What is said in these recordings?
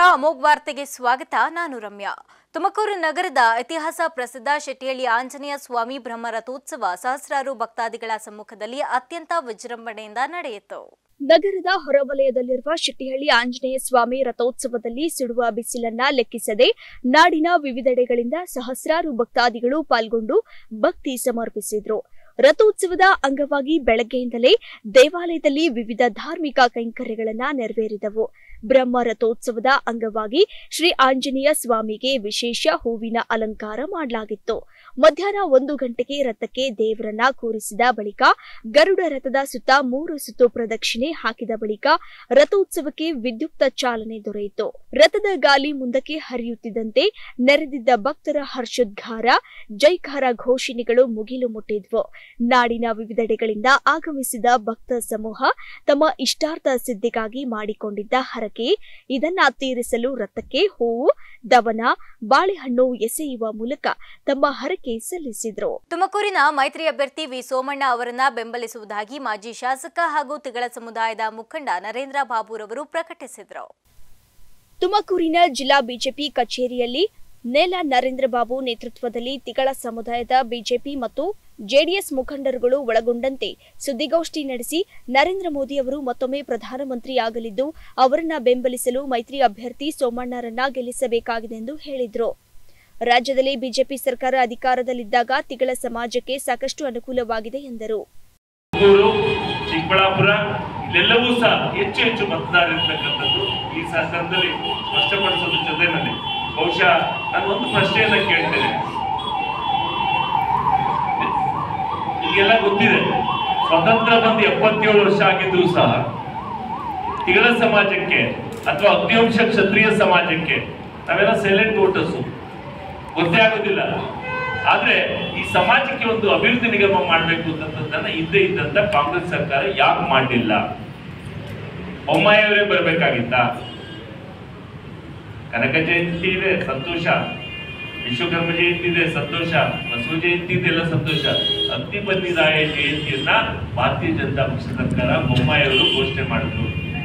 ಅಮೋಘ್ ವಾರ್ತೆಗೆ ಸ್ವಾಗತ ನಾನು ರಮ್ಯಾ ತುಮಕೂರು ನಗರದ ಇತಿಹಾಸ ಪ್ರಸಿದ್ಧ ಶೆಟ್ಟಿಹಳ್ಳಿ ಆಂಜನೇಯ ಸ್ವಾಮಿ ಬ್ರಹ್ಮ ರಥೋತ್ಸವ ಸಹಸ್ರಾರು ಭಕ್ತಾದಿಗಳ ಸಮ್ಮುಖದಲ್ಲಿ ಅತ್ಯಂತ ವಿಜೃಂಭಣೆಯಿಂದ ನಡೆಯಿತು ನಗರದ ಹೊರವಲಯದಲ್ಲಿರುವ ಶೆಟ್ಟಿಹಳ್ಳಿ ಆಂಜನೇಯ ಸ್ವಾಮಿ ರಥೋತ್ಸವದಲ್ಲಿ ಸುಡುವ ಬಿಸಿಲನ್ನ ಲೆಕ್ಕಿಸದೆ ನಾಡಿನ ವಿವಿಧೆಡೆಗಳಿಂದ ಸಹಸ್ರಾರು ಭಕ್ತಾದಿಗಳು ಪಾಲ್ಗೊಂಡು ಭಕ್ತಿ ಸಮರ್ಪಿಸಿದ್ರು ರಥೋತ್ಸವದ ಅಂಗವಾಗಿ ಬೆಳಗ್ಗೆಯಿಂದಲೇ ದೇವಾಲಯದಲ್ಲಿ ವಿವಿಧ ಧಾರ್ಮಿಕ ಕೈಂಕರ್ಯಗಳನ್ನ ನೆರವೇರಿದವು ಬ್ರಹ್ಮ ರಥೋತ್ಸವದ ಅಂಗವಾಗಿ ಶ್ರೀ ಆಂಜನೇಯ ಸ್ವಾಮಿಗೆ ವಿಶೇಷ ಹೂವಿನ ಅಲಂಕಾರ ಮಾಡಲಾಗಿತ್ತು ಮಧ್ಯಾಹ್ನ ಒಂದು ಗಂಟೆಗೆ ರಥಕ್ಕೆ ದೇವರನ್ನ ಕೂರಿಸಿದ ಬಳಿಕ ಗರುಡ ರಥದ ಸುತ್ತ ಮೂರು ಸುತ್ತು ಪ್ರದಕ್ಷಿಣೆ ಹಾಕಿದ ಬಳಿಕ ರಥೋತ್ಸವಕ್ಕೆ ವಿದ್ಯುಕ್ತ ಚಾಲನೆ ದೊರೆಯಿತು ರಥದ ಗಾಲಿ ಮುಂದಕ್ಕೆ ಹರಿಯುತ್ತಿದ್ದಂತೆ ನೆರೆದಿದ್ದ ಭಕ್ತರ ಹರ್ಷೋದ್ಗಾರ ಜೈಕಾರ ಘೋಷಣೆಗಳು ಮುಗಿಲು ಮುಟ್ಟಿದ್ವು ನಾಡಿನ ವಿವಿಧೆಡೆಗಳಿಂದ ಆಗಮಿಸಿದ ಭಕ್ತ ಸಮೂಹ ತಮ್ಮ ಇಷ್ಟಾರ್ಥ ಸಿದ್ಧಿಗಾಗಿ ಮಾಡಿಕೊಂಡಿದ್ದ ಹರಕೆ ಇದನ್ನ ತೀರಿಸಲು ರಥಕ್ಕೆ ಹೂವು ದವನ ಬಾಳೆಹಣ್ಣು ಎಸೆಯುವ ಮೂಲಕ ತಮ್ಮ ಹರಕೆ ಸಲ್ಲಿಸಿದ್ರು ತುಮಕೂರಿನ ಮೈತ್ರಿ ಅಭ್ಯರ್ಥಿ ವಿ ಸೋಮಣ್ಣ ಅವರನ್ನ ಬೆಂಬಲಿಸುವುದಾಗಿ ಮಾಜಿ ಶಾಸಕ ಹಾಗೂ ತಿಗಳ ಸಮುದಾಯದ ಮುಖಂಡ ನರೇಂದ್ರ ಬಾಬುರವರು ಪ್ರಕಟಿಸಿದರು ತುಮಕೂರಿನ ಜಿಲ್ಲಾ ಬಿಜೆಪಿ ಕಚೇರಿಯಲ್ಲಿ ನೇಲ ನರೇಂದ್ರ ಬಾಬು ನೇತೃತ್ವದಲ್ಲಿ ತಿಗಳ ಸಮುದಾಯದ ಬಿಜೆಪಿ ಮತ್ತು ಜೆಡಿಎಸ್ ಮುಖಂಡರುಗಳು ಒಳಗೊಂಡಂತೆ ಸುದ್ದಿಗೋಷ್ಠಿ ನಡೆಸಿ ನರೇಂದ್ರ ಮೋದಿ ಅವರು ಮತ್ತೊಮ್ಮೆ ಪ್ರಧಾನಮಂತ್ರಿ ಆಗಲಿದ್ದು ಅವರನ್ನ ಬೆಂಬಲಿಸಲು ಮೈತ್ರಿ ಅಭ್ಯರ್ಥಿ ಸೋಮಣ್ಣರನ್ನ ಗೆಲ್ಲಿಸಬೇಕಾಗಿದೆ ಎಂದು ಹೇಳಿದರು ರಾಜ್ಯದಲ್ಲಿ ಬಿಜೆಪಿ ಸರ್ಕಾರ ಅಧಿಕಾರದಲ್ಲಿದ್ದಾಗ ತಿಗಳ ಸಮಾಜಕ್ಕೆ ಸಾಕಷ್ಟು ಅನುಕೂಲವಾಗಿದೆ ಎಂದರು ತುಮಕೂರು ಚಿಕ್ಕಬಳ್ಳಾಪುರ ಇಲ್ಲೆಲ್ಲವೂ ಸಹ ಹೆಚ್ಚು ಹೆಚ್ಚು ಮತದಾರ ಇರ್ತಕ್ಕಂಥದ್ದು ಈ ಸಂದರ್ಭದಲ್ಲಿ ಸ್ಪಷ್ಟಪಡಿಸೋದ್ರ ಜೊತೆನಲ್ಲಿ ಬಹುಶಃ ನಾನು ಒಂದು ಪ್ರಶ್ನೆಯನ್ನ ಕೇಳ್ತೇನೆ ಈಗೆಲ್ಲ ಗೊತ್ತಿದೆ ಸ್ವತಂತ್ರ ಬಂದು ಎಪ್ಪತ್ತೇಳು ವರ್ಷ ಆಗಿದ್ರು ಸಹ ತಿಗಳ ಸಮಾಜಕ್ಕೆ ಅಥವಾ ಅಗ್ನಿವಂಶ ಕ್ಷತ್ರಿಯ ಸಮಾಜಕ್ಕೆ ನಾವೆಲ್ಲ ಸೈಲೆಂಟ್ ವೋಟರ್ಸು ಗೊತ್ತೇ ಆಗೋದಿಲ್ಲ ಆದ್ರೆ ಈ ಸಮಾಜಕ್ಕೆ ಒಂದು ಅಭಿವೃದ್ಧಿ ನಿಗಮ ಮಾಡಬೇಕು ಅಂತಂದನ್ನ ಇದ್ದೇ ಇದ್ದಂತ ಕಾಂಗ್ರೆಸ್ ಸರ್ಕಾರ ಯಾಕೆ ಮಾಡಲಿಲ್ಲ ಬೊಮ್ಮಾಯಿಯವರೇ ಬರಬೇಕಾಗಿತ್ತ ಕನಕ ಜಯಂತಿ ಇದೆ ಸಂತೋಷ ವಿಶ್ವಕರ್ಮ ಜಯಂತಿ ಇದೆ ಸಂತೋಷ ಬಸವ ಜಯಂತಿ ಇದೆ ಎಲ್ಲ ಸಂತೋಷ ಅಗ್ನಿ ಬನ್ನಿರಾಯ ಜಯಂತಿಯನ್ನ ಭಾರತೀಯ ಜನತಾ ಪಕ್ಷ ಸರ್ಕಾರ ಬೊಮ್ಮಾಯಿಯವರು ಘೋಷಣೆ ಮಾಡಿದ್ರು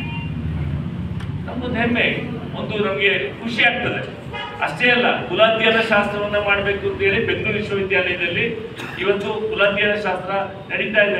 ನಮ್ಮೊಂದು ಹೆಮ್ಮೆ ಒಂದು ನಮಗೆ ಖುಷಿ ಆಗ್ತದೆ ಅಷ್ಟೇ ಅಲ್ಲ ಕುಲಾಧ್ಯಯನ ಶಾಸ್ತ್ರವನ್ನ ಮಾಡಬೇಕು ಅಂತ ಹೇಳಿ ಬೆಂಗಳೂರು ವಿಶ್ವವಿದ್ಯಾಲಯದಲ್ಲಿ ಇವತ್ತು ಕುಲಾಧ್ಯಯನ ಶಾಸ್ತ್ರ ನಡೀತಾ ಇದೆ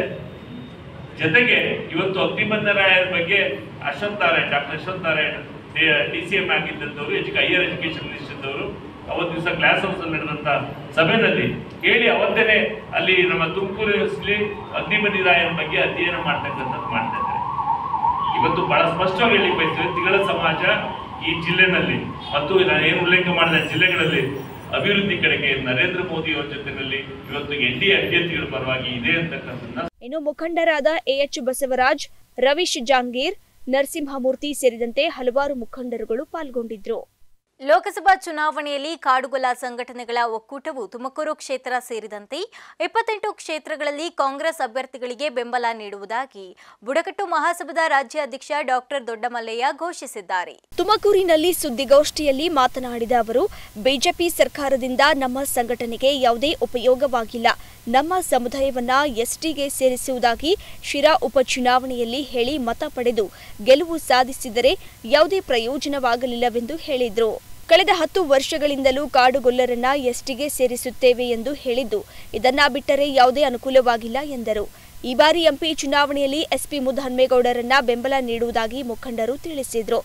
ಜೊತೆಗೆ ಇವತ್ತು ಅಗ್ನಿಬಂಧರಾಯರ ಬಗ್ಗೆ Ashwath Narayan doctor Ashwath Narayan D C M ಆಗಿದ್ದಂಥವ್ರು ಎಜುಕ ಹೈಯರ್ ಎಜುಕೇಶನ್ ಮಿನಿಸ್ಟರ್ದವರು ಅವತ್ತು ದಿವಸ ಕ್ಲಾಸ್ ಹೌಸ್ ಅಲ್ಲಿ ನಡೆದಂತ ಸಭೆಯಲ್ಲಿ ಹೇಳಿ ಅವತ್ತೇನೆ ಅಲ್ಲಿ ನಮ್ಮ ತುಮಕೂರು ಯೂನಿವರ್ಸಿಟಿ ಅಗ್ನಿಬಂಧಿರಾಯರ ಬಗ್ಗೆ ಅಧ್ಯಯನ ಮಾಡ್ತಕ್ಕಂಥದ್ದು ಮಾಡ್ತಾ ಇದ್ದಾರೆ ಇವತ್ತು ಬಹಳ ಸ್ಪಷ್ಟವಾಗಿ ಹೇಳಿ ಬಯಸ್ತೇವೆ ತಿಗಳ ಸಮಾಜ ಈ ಜಿಲ್ಲೆನಲ್ಲಿ ಮತ್ತು ನಾನು ಏನು ಉಲ್ಲೇಖ ಮಾಡಿದ ಜಿಲ್ಲೆಗಳಲ್ಲಿ ಅಭಿವೃದ್ಧಿ ಕಡೆಗೆ ನರೇಂದ್ರ ಮೋದಿ ಅವರ ಜೊತೆನಲ್ಲಿ ಇವತ್ತು ಎನ್ ಡಿ ಅಭ್ಯರ್ಥಿಗಳ ಪರವಾಗಿ ಇದೆ ಅಂತಕ್ಕಂಥದ್ದನ್ನ ಇನ್ನು ಮುಖಂಡರಾದ ಎಎಚ್ ಬಸವರಾಜ್ ರವೀಶ್ ಜಾಂಗೀರ್ ನರಸಿಂಹಮೂರ್ತಿ ಸೇರಿದಂತೆ ಹಲವಾರು ಮುಖಂಡರುಗಳು ಪಾಲ್ಗೊಂಡಿದ್ರು ಲೋಕಸಭಾ ಚುನಾವಣೆಯಲ್ಲಿ ಕಾಡುಗೊಲ್ಲ ಸಂಘಟನೆಗಳ ಒಕ್ಕೂಟವು ತುಮಕೂರು ಕ್ಷೇತ್ರ ಸೇರಿದಂತೆ ಇಪ್ಪತ್ತೆಂಟು ಕ್ಷೇತ್ರಗಳಲ್ಲಿ ಕಾಂಗ್ರೆಸ್ ಅಭ್ಯರ್ಥಿಗಳಿಗೆ ಬೆಂಬಲ ನೀಡುವುದಾಗಿ ಬುಡಕಟ್ಟು ಮಹಾಸಭಾದ ರಾಜ್ಯ ಅಧ್ಯಕ್ಷ ಡಾಕ್ಟರ್ ದೊಡ್ಡಮಲ್ಲಯ್ಯ ಘೋಷಿಸಿದ್ದಾರೆ ತುಮಕೂರಿನಲ್ಲಿ ಸುದ್ದಿಗೋಷ್ಠಿಯಲ್ಲಿ ಮಾತನಾಡಿದ ಅವರು ಬಿಜೆಪಿ ಸರ್ಕಾರದಿಂದ ನಮ್ಮ ಸಂಘಟನೆಗೆ ಯಾವುದೇ ಉಪಯೋಗವಾಗಿಲ್ಲ ನಮ್ಮ ಸಮುದಾಯವನ್ನ ಎಸ್ಟಿಗೆ ಸೇರಿಸುವುದಾಗಿ ಶಿರಾ ಉಪಚುನಾವಣೆಯಲ್ಲಿ ಹೇಳಿ ಮತ ಪಡೆದು ಗೆಲುವು ಸಾಧಿಸಿದರೆ ಯಾವುದೇ ಪ್ರಯೋಜನವಾಗಲಿಲ್ಲವೆಂದು ಹೇಳಿದರು ಕಳೆದ ಹತ್ತು ವರ್ಷಗಳಿಂದಲೂ ಕಾಡುಗೊಲ್ಲರನ್ನ ಎಸ್ಟಿಗೆ ಸೇರಿಸುತ್ತೇವೆ ಎಂದು ಹೇಳಿದ್ದು ಇದನ್ನ ಬಿಟ್ಟರೆ ಯಾವುದೇ ಅನುಕೂಲವಾಗಿಲ್ಲ ಎಂದರು ಈ ಬಾರಿ ಎಂಪಿ ಚುನಾವಣೆಯಲ್ಲಿ ಎಸ್ಪಿ ಮುದ್ದಹನ್ಮೇಗೌಡರನ್ನ ಬೆಂಬಲ ನೀಡುವುದಾಗಿ ಮುಖಂಡರು ತಿಳಿಸಿದರು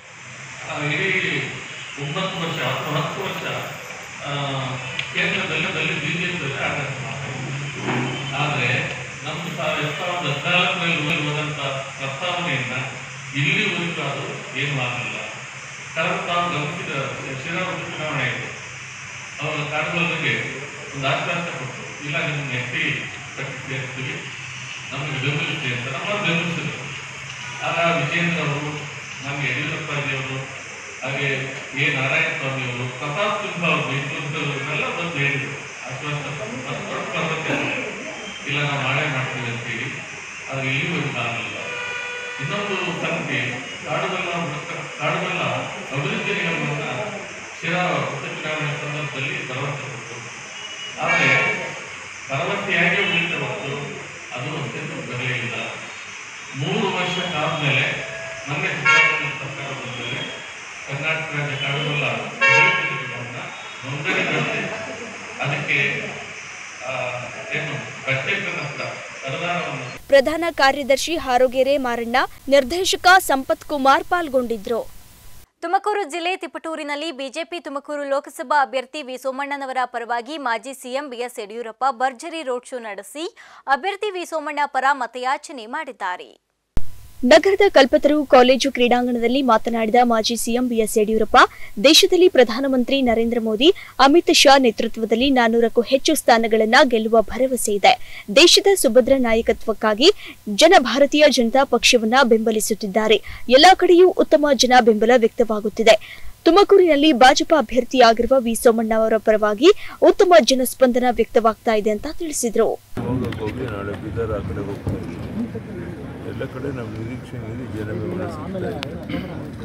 ಆ, ಇಡೀ ಒಂಬತ್ತು ವರ್ಷ ಅಥವಾ ಹತ್ತು ವರ್ಷ ಆ, ಕೇಂದ್ರದಲ್ಲಿ ಬಿ ಜೆ ಪಿ ಆಡಳಿತ ಮಾಡ್ತಾರೆ ಆದರೆ ನಮ್ದು ಸಾವಿರ ಎರಡು ಸಾವಿರದ ಹದಿನಾಲ್ಕರಲ್ಲಿ ಹೋದಂಥ ಪ್ರಸ್ತಾವನೆಯನ್ನ ಇಲ್ಲಿವರೆಗೂ ಅದು ಏನೂ ಆಗಲಿಲ್ಲ ಕಾರಣ ತಾವು ಗಮನಿಸಿದ ಶಿರಾಮ ಚುನಾವಣೆ ಆಯಿತು ಅವರ ಕಾರಣಗಳಿಗೆ ಒಂದು ಆಶ್ವಾಸ ಕೊಟ್ಟು ಇಲ್ಲ ನಿಮ್ಮನ್ನ ಎತ್ತಿ ಕಟ್ಟಿ ಸೇರಿಸ್ತೀವಿ ನಮಗೆ ಬೆಂಬಲಿಸ್ತೀವಿ ಅಂತ ನಮ್ಮ ಬೆಂಬಲಿಸಿದ್ರು ಆಗ ವಿಜೇಂದ್ರ ಅವರು ನಮಗೆ ಯಡಿಯೂರಪ್ಪ ಅವರು ಹಾಗೆ ಎ ನಾರಾಯಣ ಸ್ವಾಮಿ ಅವರು ಪ್ರತಾಪ್ ಸಿಂಹ ಅವರು ಮೈಸೂರು ಇವರೆಲ್ಲ ಬಂದು ಹೇಳಿದರು ಆಶ್ವಾಸ ದೊಡ್ಡ ಪರ್ವತ ಇಲ್ಲ ನಾವು ಮಾಡೇ ಮಾಡ್ತೀವಿ ಅಂತೇಳಿ ಆದರೆ ಇಲ್ಲಿವರೆಗೂ ಆಗಲಿಲ್ಲ ಇನ್ನೊಂದು ಸಂಗತಿ ಕಾಡುಬಲ್ಲ ಮುಖ- ಕಾಡುಬಲ್ಲ ಅಭಿವೃದ್ಧಿ ನಿಗಮವನ್ನು ಶಿರಾ ಉಪಚುನಾವಣೆ ಸಂದರ್ಭದಲ್ಲಿ ಭರವಸೆ ಕೊಟ್ಟು ಆದರೆ ಭರವಸೆಯಾಗಿ ಉಳಿದ ಹೊತ್ತು ಅದು ಅತ್ಯಂತ ಬರಲಿಲ್ಲ ಮೂರು ವರ್ಷ ಆದಮೇಲೆ ಮೊನ್ನೆ ಸಿದ್ದರಾಮಯ್ಯ ಸರ್ಕಾರ ಬಂದಮೇಲೆ ಕರ್ನಾಟಕ ರಾಜ್ಯ ಕಾಡುಗೊಲ್ಲ ಅಭಿವೃದ್ಧಿ ನಿಗಮವನ್ನ ನೋಂದಣಿಗೊಳಿಸಿ ಅದಕ್ಕೆ ಆ, ಏನು ಪ್ರತ್ಯೇಕ ಅನುದಾನವನ್ನು ಪ್ರಧಾನ ಕಾರ್ಯದರ್ಶಿ ಹಾರೋಗೆರೆ ಮಾರಣ್ಣ ನಿರ್ದೇಶಕ ಸಂಪತ್ ಕುಮಾರ್ ಪಾಲ್ಗೊಂಡಿದ್ರು ತುಮಕೂರು ಜಿಲ್ಲೆ ತಿಪಟೂರಿನಲ್ಲಿ ಬಿಜೆಪಿ ತುಮಕೂರು ಲೋಕಸಭಾ ಅಭ್ಯರ್ಥಿ ವಿ ಸೋಮಣ್ಣನವರ ಪರವಾಗಿ ಮಾಜಿ ಸಿಎಂ ಬಿಎಸ್ ಯಡಿಯೂರಪ್ಪ ಭರ್ಜರಿ ರೋಡ್ ಶೋ ನಡೆಸಿ ಅಭ್ಯರ್ಥಿ ವಿ ಸೋಮಣ್ಣ ಪರ ಮತಯಾಚನೆ ಮಾಡಿದ್ದಾರೆ ನಗರದ ಕಲ್ಪತರು ಕಾಲೇಜು ಕ್ರೀಡಾಂಗಣದಲ್ಲಿ ಮಾತನಾಡಿದ ಮಾಜಿ ಸಿಎಂ ಬಿಎಸ್ ಯಡಿಯೂರಪ್ಪ ದೇಶದಲ್ಲಿ ಪ್ರಧಾನಮಂತ್ರಿ ನರೇಂದ್ರ ಮೋದಿ ಅಮಿತ್ ಶಾ ನೇತೃತ್ವದಲ್ಲಿ ನಾನೂರಕ್ಕೂ ಹೆಚ್ಚು ಸ್ಥಾನಗಳನ್ನ ಗೆಲ್ಲುವ ಭರವಸೆ ಇದೆ ದೇಶದ ಸುಭದ್ರ ನಾಯಕತ್ವಕ್ಕಾಗಿ ಜನ ಭಾರತೀಯ ಜನತಾ ಪಕ್ಷವನ್ನ ಬೆಂಬಲಿಸುತ್ತಿದ್ದಾರೆ ಎಲ್ಲಾ ಕಡೆಯೂ ಉತ್ತಮ ಜನ ಬೆಂಬಲ ವ್ಯಕ್ತವಾಗುತ್ತಿದೆ ತುಮಕೂರಿನಲ್ಲಿ ಭಾಜಪಾ ಅಭ್ಯರ್ಥಿಯಾಗಿರುವ ವಿ ಸೋಮಣ್ಣ ಅವರ ಪರವಾಗಿ ಉತ್ತಮ ಜನಸ್ಪಂದನ ವ್ಯಕ್ತವಾಗ್ತಾ ಇದೆ ಅಂತ ತಿಳಿಸಿದರು ಹೋಗಕ್ಕೆ ಹೋಗಿ ನಾಳೆ ಬೀದರ್ ಆ ಕಡೆ ಹೋಗ್ತಾ ಇದ್ದೀವಿ ಎಲ್ಲ ಕಡೆ ನಮ್ಮ ನಿರೀಕ್ಷೆ ಮೀರಿ ಜನ ಬೆಂಬಲ ಸಿಗ್ತಾ ಇದೆ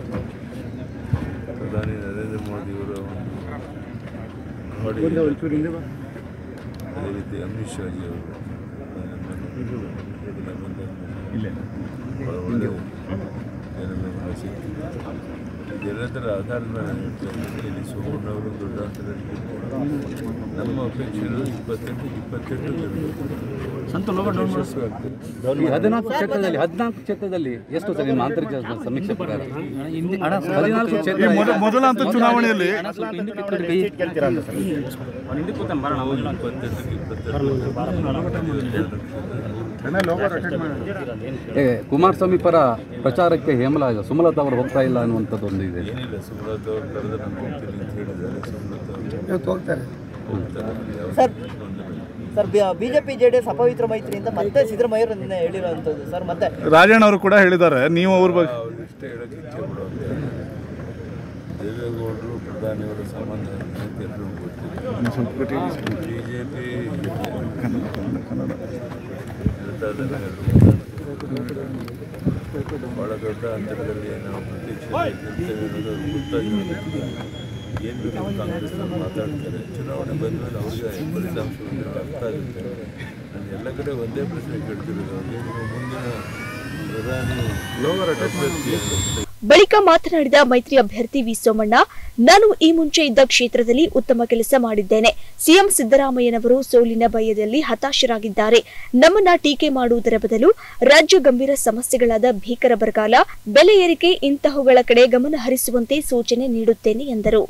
ಪ್ರಧಾನಿ ನರೇಂದ್ರ ಮೋದಿಯವರ ಒಂದು ನೋಡಿ ಅದೇ ರೀತಿ ಅಮಿತ್ ಶಾಜಿ ಅವರು ಬಹಳ ಒಳ್ಳೆಯ ಜನ ಬೆಂಬಲ ಸಿಗ್ತಿದೆ ಇದೆಲ್ಲದರ ಆಧಾರದ ಮೇಲೆ ನಾನು ಹೇಳ್ತಾ ಇದ್ದೀನಿ ಇಲ್ಲಿ ಸೋಮಣ್ಣ ಅವರು ದೊಡ್ಡ ಅಂತರದಲ್ಲಿ ನಮ್ಮ ಅಪೇಕ್ಷೆ ಇರೋದು ಇಪ್ಪತ್ತೆಂಟು ಇಪ್ಪತ್ತೆಂಟು ಗೆಲ್ಲಬೇಕು ಯಶಸ್ವಿ ಆಗ್ತದೆ ಈ ಹದಿನಾಲ್ಕು ಕ್ಷೇತ್ರದಲ್ಲಿ ಹದಿನಾಲ್ಕು ಕ್ಷೇತ್ರದಲ್ಲಿ ಎಷ್ಟು ಸರ್ ನಿಮ್ಮ ಆಂತರಿಕ ಸಮೀಕ್ಷೆ ಪ್ರಕಾರ ಹದಿನಾಲ್ಕು ಕ್ಷೇತ್ರ ಮೊದಲ ಹಂತದ ಚುನಾವಣೆಯಲ್ಲಿ ಇಪ್ಪತ್ತೆಂಟಕ್ಕೆ ಇಪ್ಪತ್ತೆರಡು ಏ, ಕುಮಾರಸ್ವಾಮಿ ಪರ ಪ್ರಚಾರಕ್ಕೆ ಹೇಮಲ ಸುಮಲತಾ ಅವರು ಹೋಗ್ತಾ ಇಲ್ಲ ಅನ್ನುವಂಥದ್ದು ಒಂದು ಇದೆ ಏನಿಲ್ಲ ಸುಮಲತಾ ಅವ್ರು ಕರೆದ್ರೆ ನಾನು ಹೋಗ್ತೀನಿ ಅಂತ ಹೇಳಿದ್ದಾರೆ ಸುಮಲತಾ ಹೋಗ್ತಾರೆ ಹೋಗ್ತಾರೆ sir sir BJP J D S ಅಪವಿತ್ರ ಮೈತ್ರಿಯಿಂದ ಮತ್ತೆ ಸಿದ್ದರಾಮಯ್ಯರು ನಿನ್ನೆ ಹೇಳಿರುವಂಥದ್ದು ಸರ್ ಮತ್ತೆ ರಾಜಣ್ಣ ಅವರು ಕೂಡ ಹೇಳಿದ್ದಾರೆ ನೀವು ಅವ್ರ ಬಗ್ಗೆ ಅವ್ರಿಗಿಷ್ಟ ಹೇಳೋಕ್ಕೆ ಇಚ್ಛೆ ಪಡುವಂತೆ ದೇವೇಗೌಡರು ಪ್ರಧಾನಿಯವರ ಸಂಬಂಧ ಏನಂತ ಎಲ್ರಿಗೂ ಗೊತ್ತಿದೆ ಬಿ ಜೆ ಪಿ ಹೇಳ್ತಾ ಇದ್ದಾರೆ ಎಲ್ರಿಗೂ ಭಾಳ ದೊಡ್ಡ ಅಂತರದಲ್ಲಿ ನಾವು ಪ್ರತ್ಯಕ್ಷ ಗೆಲ್ತೇವೆ ಅನ್ನೋದು ಅವ್ರಿಗೆ ಗೊತ್ತಾಗಿರೋದ್ರಿಂದ ಏನು ಬೇಕು ಕಾಂಗ್ರೆಸ್ನವ್ರು ಮಾತಾಡ್ತಾರೆ ಚುನಾವಣೆ ಬಂದಮೇಲೆ ಅವ್ರಿಗೆ ಫಲಿತಾಂಶಗಳು ಅರ್ಥ ಆಗುತ್ತೆ ನಾನು ಎಲ್ಲ ಕಡೆ ಒಂದೇ ಪ್ರಶ್ನೆ ಕೇಳ್ತಿರೋದು ಅವ್ರಿಗೆ ನೀವು ಮುಂದಿನ ಪ್ರಧಾನಿ ಅಭ್ಯರ್ಥಿ ಅಂತ ಬಳಿಕ ಮಾತನಾಡಿದ ಮೈತ್ರಿ ಅಭ್ಯರ್ಥಿ ವಿ ಸೋಮಣ್ಣ ನಾನು ಈ ಮುಂಚೆ ಇದ್ದ ಕ್ಷೇತ್ರದಲ್ಲಿ ಉತ್ತಮ ಕೆಲಸ ಮಾಡಿದ್ದೇನೆ ಸಿಎಂ ಸಿದ್ದರಾಮಯ್ಯನವರು ಸೋಲಿನ ಭಯದಲ್ಲಿ ಹತಾಶರಾಗಿದ್ದಾರೆ ನಮ್ಮನ್ನ ಟೀಕೆ ಮಾಡುವುದರ ಬದಲು ರಾಜ್ಯ ಗಂಭೀರ ಸಮಸ್ಯೆಗಳಾದ ಭೀಕರ ಬರಗಾಲ ಬೆಲೆ ಏರಿಕೆ ಇಂತಹವುಗಳ ಕಡೆ ಗಮನ ಹರಿಸುವಂತೆ ಸೂಚನೆ ನೀಡುತ್ತೇನೆ ಎಂದರು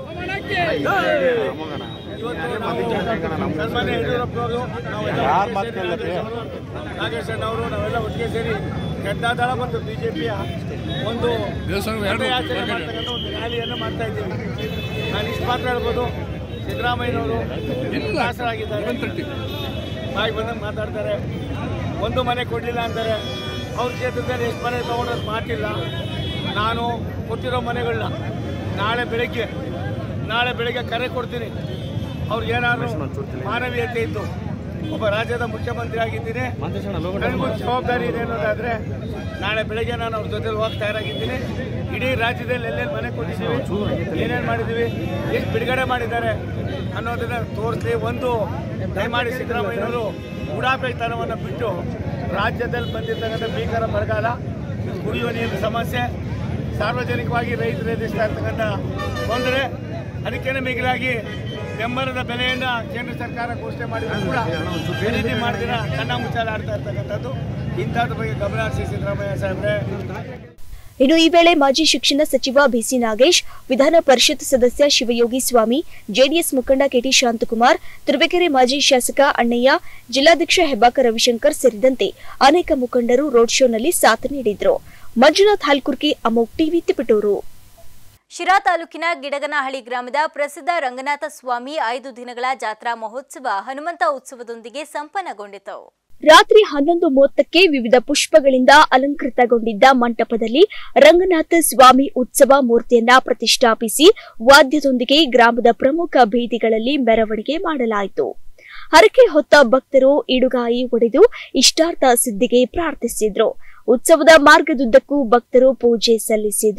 ಸನ್ಮಾನ್ಯ ಯಡಿಯೂರಪ್ಪನವರು ನಾವೆಲ್ಲ ನಾಗೇಶ್ ಅಣ್ಣವರು ನಾವೆಲ್ಲ ಒಟ್ಟಿಗೆ ಸೇರಿ ಜನತಾದಳ ಮತ್ತು ಬಿಜೆಪಿಯ ಒಂದು ಪದಯಾತ್ರೆ ಮಾಡ್ತಕ್ಕಂಥ ಒಂದು ರ್ಯಾಲಿಯನ್ನು ಮಾಡ್ತಾ ಇದ್ದೀವಿ ನಾನು ಇಷ್ಟು ಮಾತ್ರ ಹೇಳ್ಬೋದು ಸಿದ್ದರಾಮಯ್ಯನವರು ದಾಸರಾಗಿದ್ದಾರೆ ಬಾಯಿ ಬಂದಂಗೆ ಮಾತಾಡ್ತಾರೆ ಒಂದು ಮನೆ ಕೊಡಲಿಲ್ಲ ಅಂತಾರೆ ಅವ್ರ ಕ್ಷೇತ್ರದಲ್ಲಿ ಎಷ್ಟು ಮನೆ ತೊಗೊಂಡೋದು ಮಾತಿಲ್ಲ ನಾನು ಕೊಟ್ಟಿರೋ ಮನೆಗಳನ್ನ ನಾಳೆ ಬೆಳಗ್ಗೆ ನಾಳೆ ಬೆಳಗ್ಗೆ ಕರೆ ಕೊಡ್ತೀನಿ ಅವ್ರಿಗೆ ಏನಾದ್ರು ಮಾನವೀಯತೆ ಇತ್ತು ಒಬ್ಬ ರಾಜ್ಯದ ಮುಖ್ಯಮಂತ್ರಿ ಆಗಿದ್ದೀನಿ ನನಗೂ ಜವಾಬ್ದಾರಿ ಇದೆ ಅನ್ನೋದಾದ್ರೆ ನಾಳೆ ಬೆಳಗ್ಗೆ ನಾನು ಅವ್ರ ಜೊತೆ ಹೋಗಿ ತಯಾರಾಗಿದ್ದೀನಿ ಇಡೀ ರಾಜ್ಯದಲ್ಲಿ ಎಲ್ಲೆಲ್ಲಿ ಮನೆ ಕೊಟ್ಟಿದ್ದೀವಿ ಏನೇನು ಮಾಡಿದ್ದೀವಿ ಎಷ್ಟು ಬಿಡುಗಡೆ ಮಾಡಿದ್ದಾರೆ ಅನ್ನೋದನ್ನ ತೋರಿಸಿ ಒಂದು ದಯಮಾಡಿ ಸಿದ್ದರಾಮಯ್ಯನವರು ಉಡಾಪೆತನವನ್ನು ಬಿಟ್ಟು ರಾಜ್ಯದಲ್ಲಿ ಬಂದಿರ್ತಕ್ಕಂಥ ಭೀಕರ ಬರಗಾಲ ಕುಡಿಯುವ ನೀರಿನ ಸಮಸ್ಯೆ ಸಾರ್ವಜನಿಕವಾಗಿ ರೈತರು ಎದುರಿಸ್ತಾ ಇರ್ತಕ್ಕಂಥ ತೊಂದರೆ ಅದಕ್ಕೇನೆ ಮಿಗಿಲಾಗಿ ಬೆಂಬಲದ ಬೆಲೆಯನ್ನ ಕೇಂದ್ರ ಸರ್ಕಾರ ಘೋಷಣೆ ಮಾಡಿದ್ರು ಕೂಡ ಖರೀದಿ ಮಾಡಿದಿರ ಕಣ್ಣ ಮುಚ್ಚಾಲೆ ಆಡ್ತಾ ಇರ್ತಕ್ಕಂಥದ್ದು ಇಂಥದ್ರ ಬಗ್ಗೆ ಗಮನ ಹರಿಸಿ ಸಿದ್ದರಾಮಯ್ಯ ಸಾಹೇಬ್ರೆ ಇನ್ನು ಈ ವೇಳೆ ಮಾಜಿ ಶಿಕ್ಷಣ ಸಚಿವ ಬಿಸಿ ನಾಗೇಶ್ ವಿಧಾನ ಪರಿಷತ್ ಸದಸ್ಯ ಶಿವಯೋಗಿ ಸ್ವಾಮಿ ಜೆಡಿಎಸ್ ಮುಖಂಡ ಕೆಟಿ ಶಾಂತಕುಮಾರ್ ತುರುವೇಕೆರೆ ಮಾಜಿ ಶಾಸಕ ಅಣ್ಣಯ್ಯ ಜಿಲ್ಲಾಧ್ಯಕ್ಷ ಹೆಬ್ಬಾಕ ರವಿಶಂಕರ್ ಸೇರಿದಂತೆ ಅನೇಕ ಮುಖಂಡರು ರೋಡ್ ಶೋನಲ್ಲಿ ಸಾಥ್ ನೀಡಿದ್ರು ಮಂಜುನಾಥ್ ಹಾಲ್ಕುರ್ಕಿ ಅಮೋಕ್ ಟಿವಿ ತಿಪಟೂರು ಶಿರಾ ತಾಲೂಕಿನ ಗಿಡಗನಹಳ್ಳಿ ಗ್ರಾಮದ ಪ್ರಸಿದ್ಧ ರಂಗನಾಥ ಸ್ವಾಮಿ ಐದು ದಿನಗಳ ಜಾತ್ರಾ ಮಹೋತ್ಸವ ಹನುಮಂತ ಉತ್ಸವದೊಂದಿಗೆ ಸಂಪನ್ನಗೊಂಡಿತು ರಾತ್ರಿ ಹನ್ನೊಂದು ಮೂವತ್ತಕ್ಕೆ ವಿವಿಧ ಪುಷ್ಪಗಳಿಂದ ಅಲಂಕೃತಗೊಂಡಿದ್ದ ಮಂಟಪದಲ್ಲಿ ರಂಗನಾಥ ಸ್ವಾಮಿ ಉತ್ಸವ ಮೂರ್ತಿಯನ್ನ ಪ್ರತಿಷ್ಠಾಪಿಸಿ ವಾದ್ಯದೊಂದಿಗೆ ಗ್ರಾಮದ ಪ್ರಮುಖ ಬೀದಿಗಳಲ್ಲಿ ಮೆರವಣಿಗೆ ಮಾಡಲಾಯಿತು ಹರಕೆ ಹೊತ್ತ ಭಕ್ತರು ಇಡುಗಾಯಿ ಒಡೆದು ಇಷ್ಟಾರ್ಥ ಸಿದ್ಧಿಗೆ ಪ್ರಾರ್ಥಿಸಿದ್ರು ಉತ್ಸವದ ಮಾರ್ಗದುದ್ದಕ್ಕೂ ಭಕ್ತರು ಪೂಜೆ ಸಲ್ಲಿಸಿದ್ರು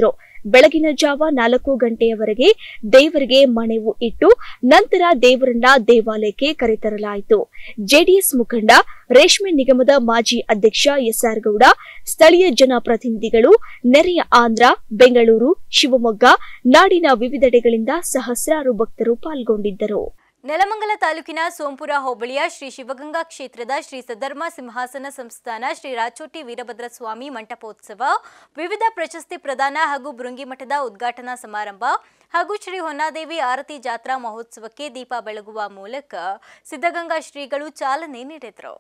ಬೆಳಗಿನ ಜಾವ ನಾಲ್ಕು ಗಂಟೆಯವರೆಗೆ ದೇವರಿಗೆ ಮಣೆವು ಇಟ್ಟು ನಂತರ ದೇವರನ್ನ ದೇವಾಲಯಕ್ಕೆ ಕರೆತರಲಾಯಿತು ಜೆಡಿಎಸ್ ಮುಖಂಡ ರೇಷ್ಮೆ ನಿಗಮದ ಮಾಜಿ ಅಧ್ಯಕ್ಷ ಎಸ್ಆರ್ ಗೌಡ ಸ್ಥಳೀಯ ಜನಪ್ರತಿನಿಧಿಗಳು ನೆರೆಯ ಆಂಧ್ರ ಬೆಂಗಳೂರು ಶಿವಮೊಗ್ಗ ನಾಡಿನ ವಿವಿಧೆಡೆಗಳಿಂದ ಸಹಸ್ರಾರು ಭಕ್ತರು ಪಾಲ್ಗೊಂಡಿದ್ದರು ನೆಲಮಂಗಲ ತಾಲೂಕಿನ ಸೋಂಪುರ ಹೋಬಳಿಯ ಶ್ರೀ ಶಿವಗಂಗಾ ಕ್ಷೇತ್ರದ ಶ್ರೀ ಸಧರ್ಮ ಸಿಂಹಾಸನ ಸಂಸ್ಥಾನ ಶ್ರೀ ರಾಚೋಟಿ ವೀರಭದ್ರ ಸ್ವಾಮಿ ಮಂಟಪೋತ್ಸವ ವಿವಿಧ ಪ್ರಶಸ್ತಿ ಪ್ರದಾನ ಹಾಗೂ ಬೃಂಗಿಮಠದ ಉದ್ಘಾಟನಾ ಸಮಾರಂಭ ಹಾಗೂ ಶ್ರೀ ಹೊನ್ನಾದೇವಿ ಆರತಿ ಜಾತ್ರಾ ಮಹೋತ್ಸವಕ್ಕೆ ದೀಪ ಬೆಳಗುವ ಮೂಲಕ ಸಿದ್ಧಗಂಗಾ ಶ್ರೀಗಳು ಚಾಲನೆ ನೀಡಿದರು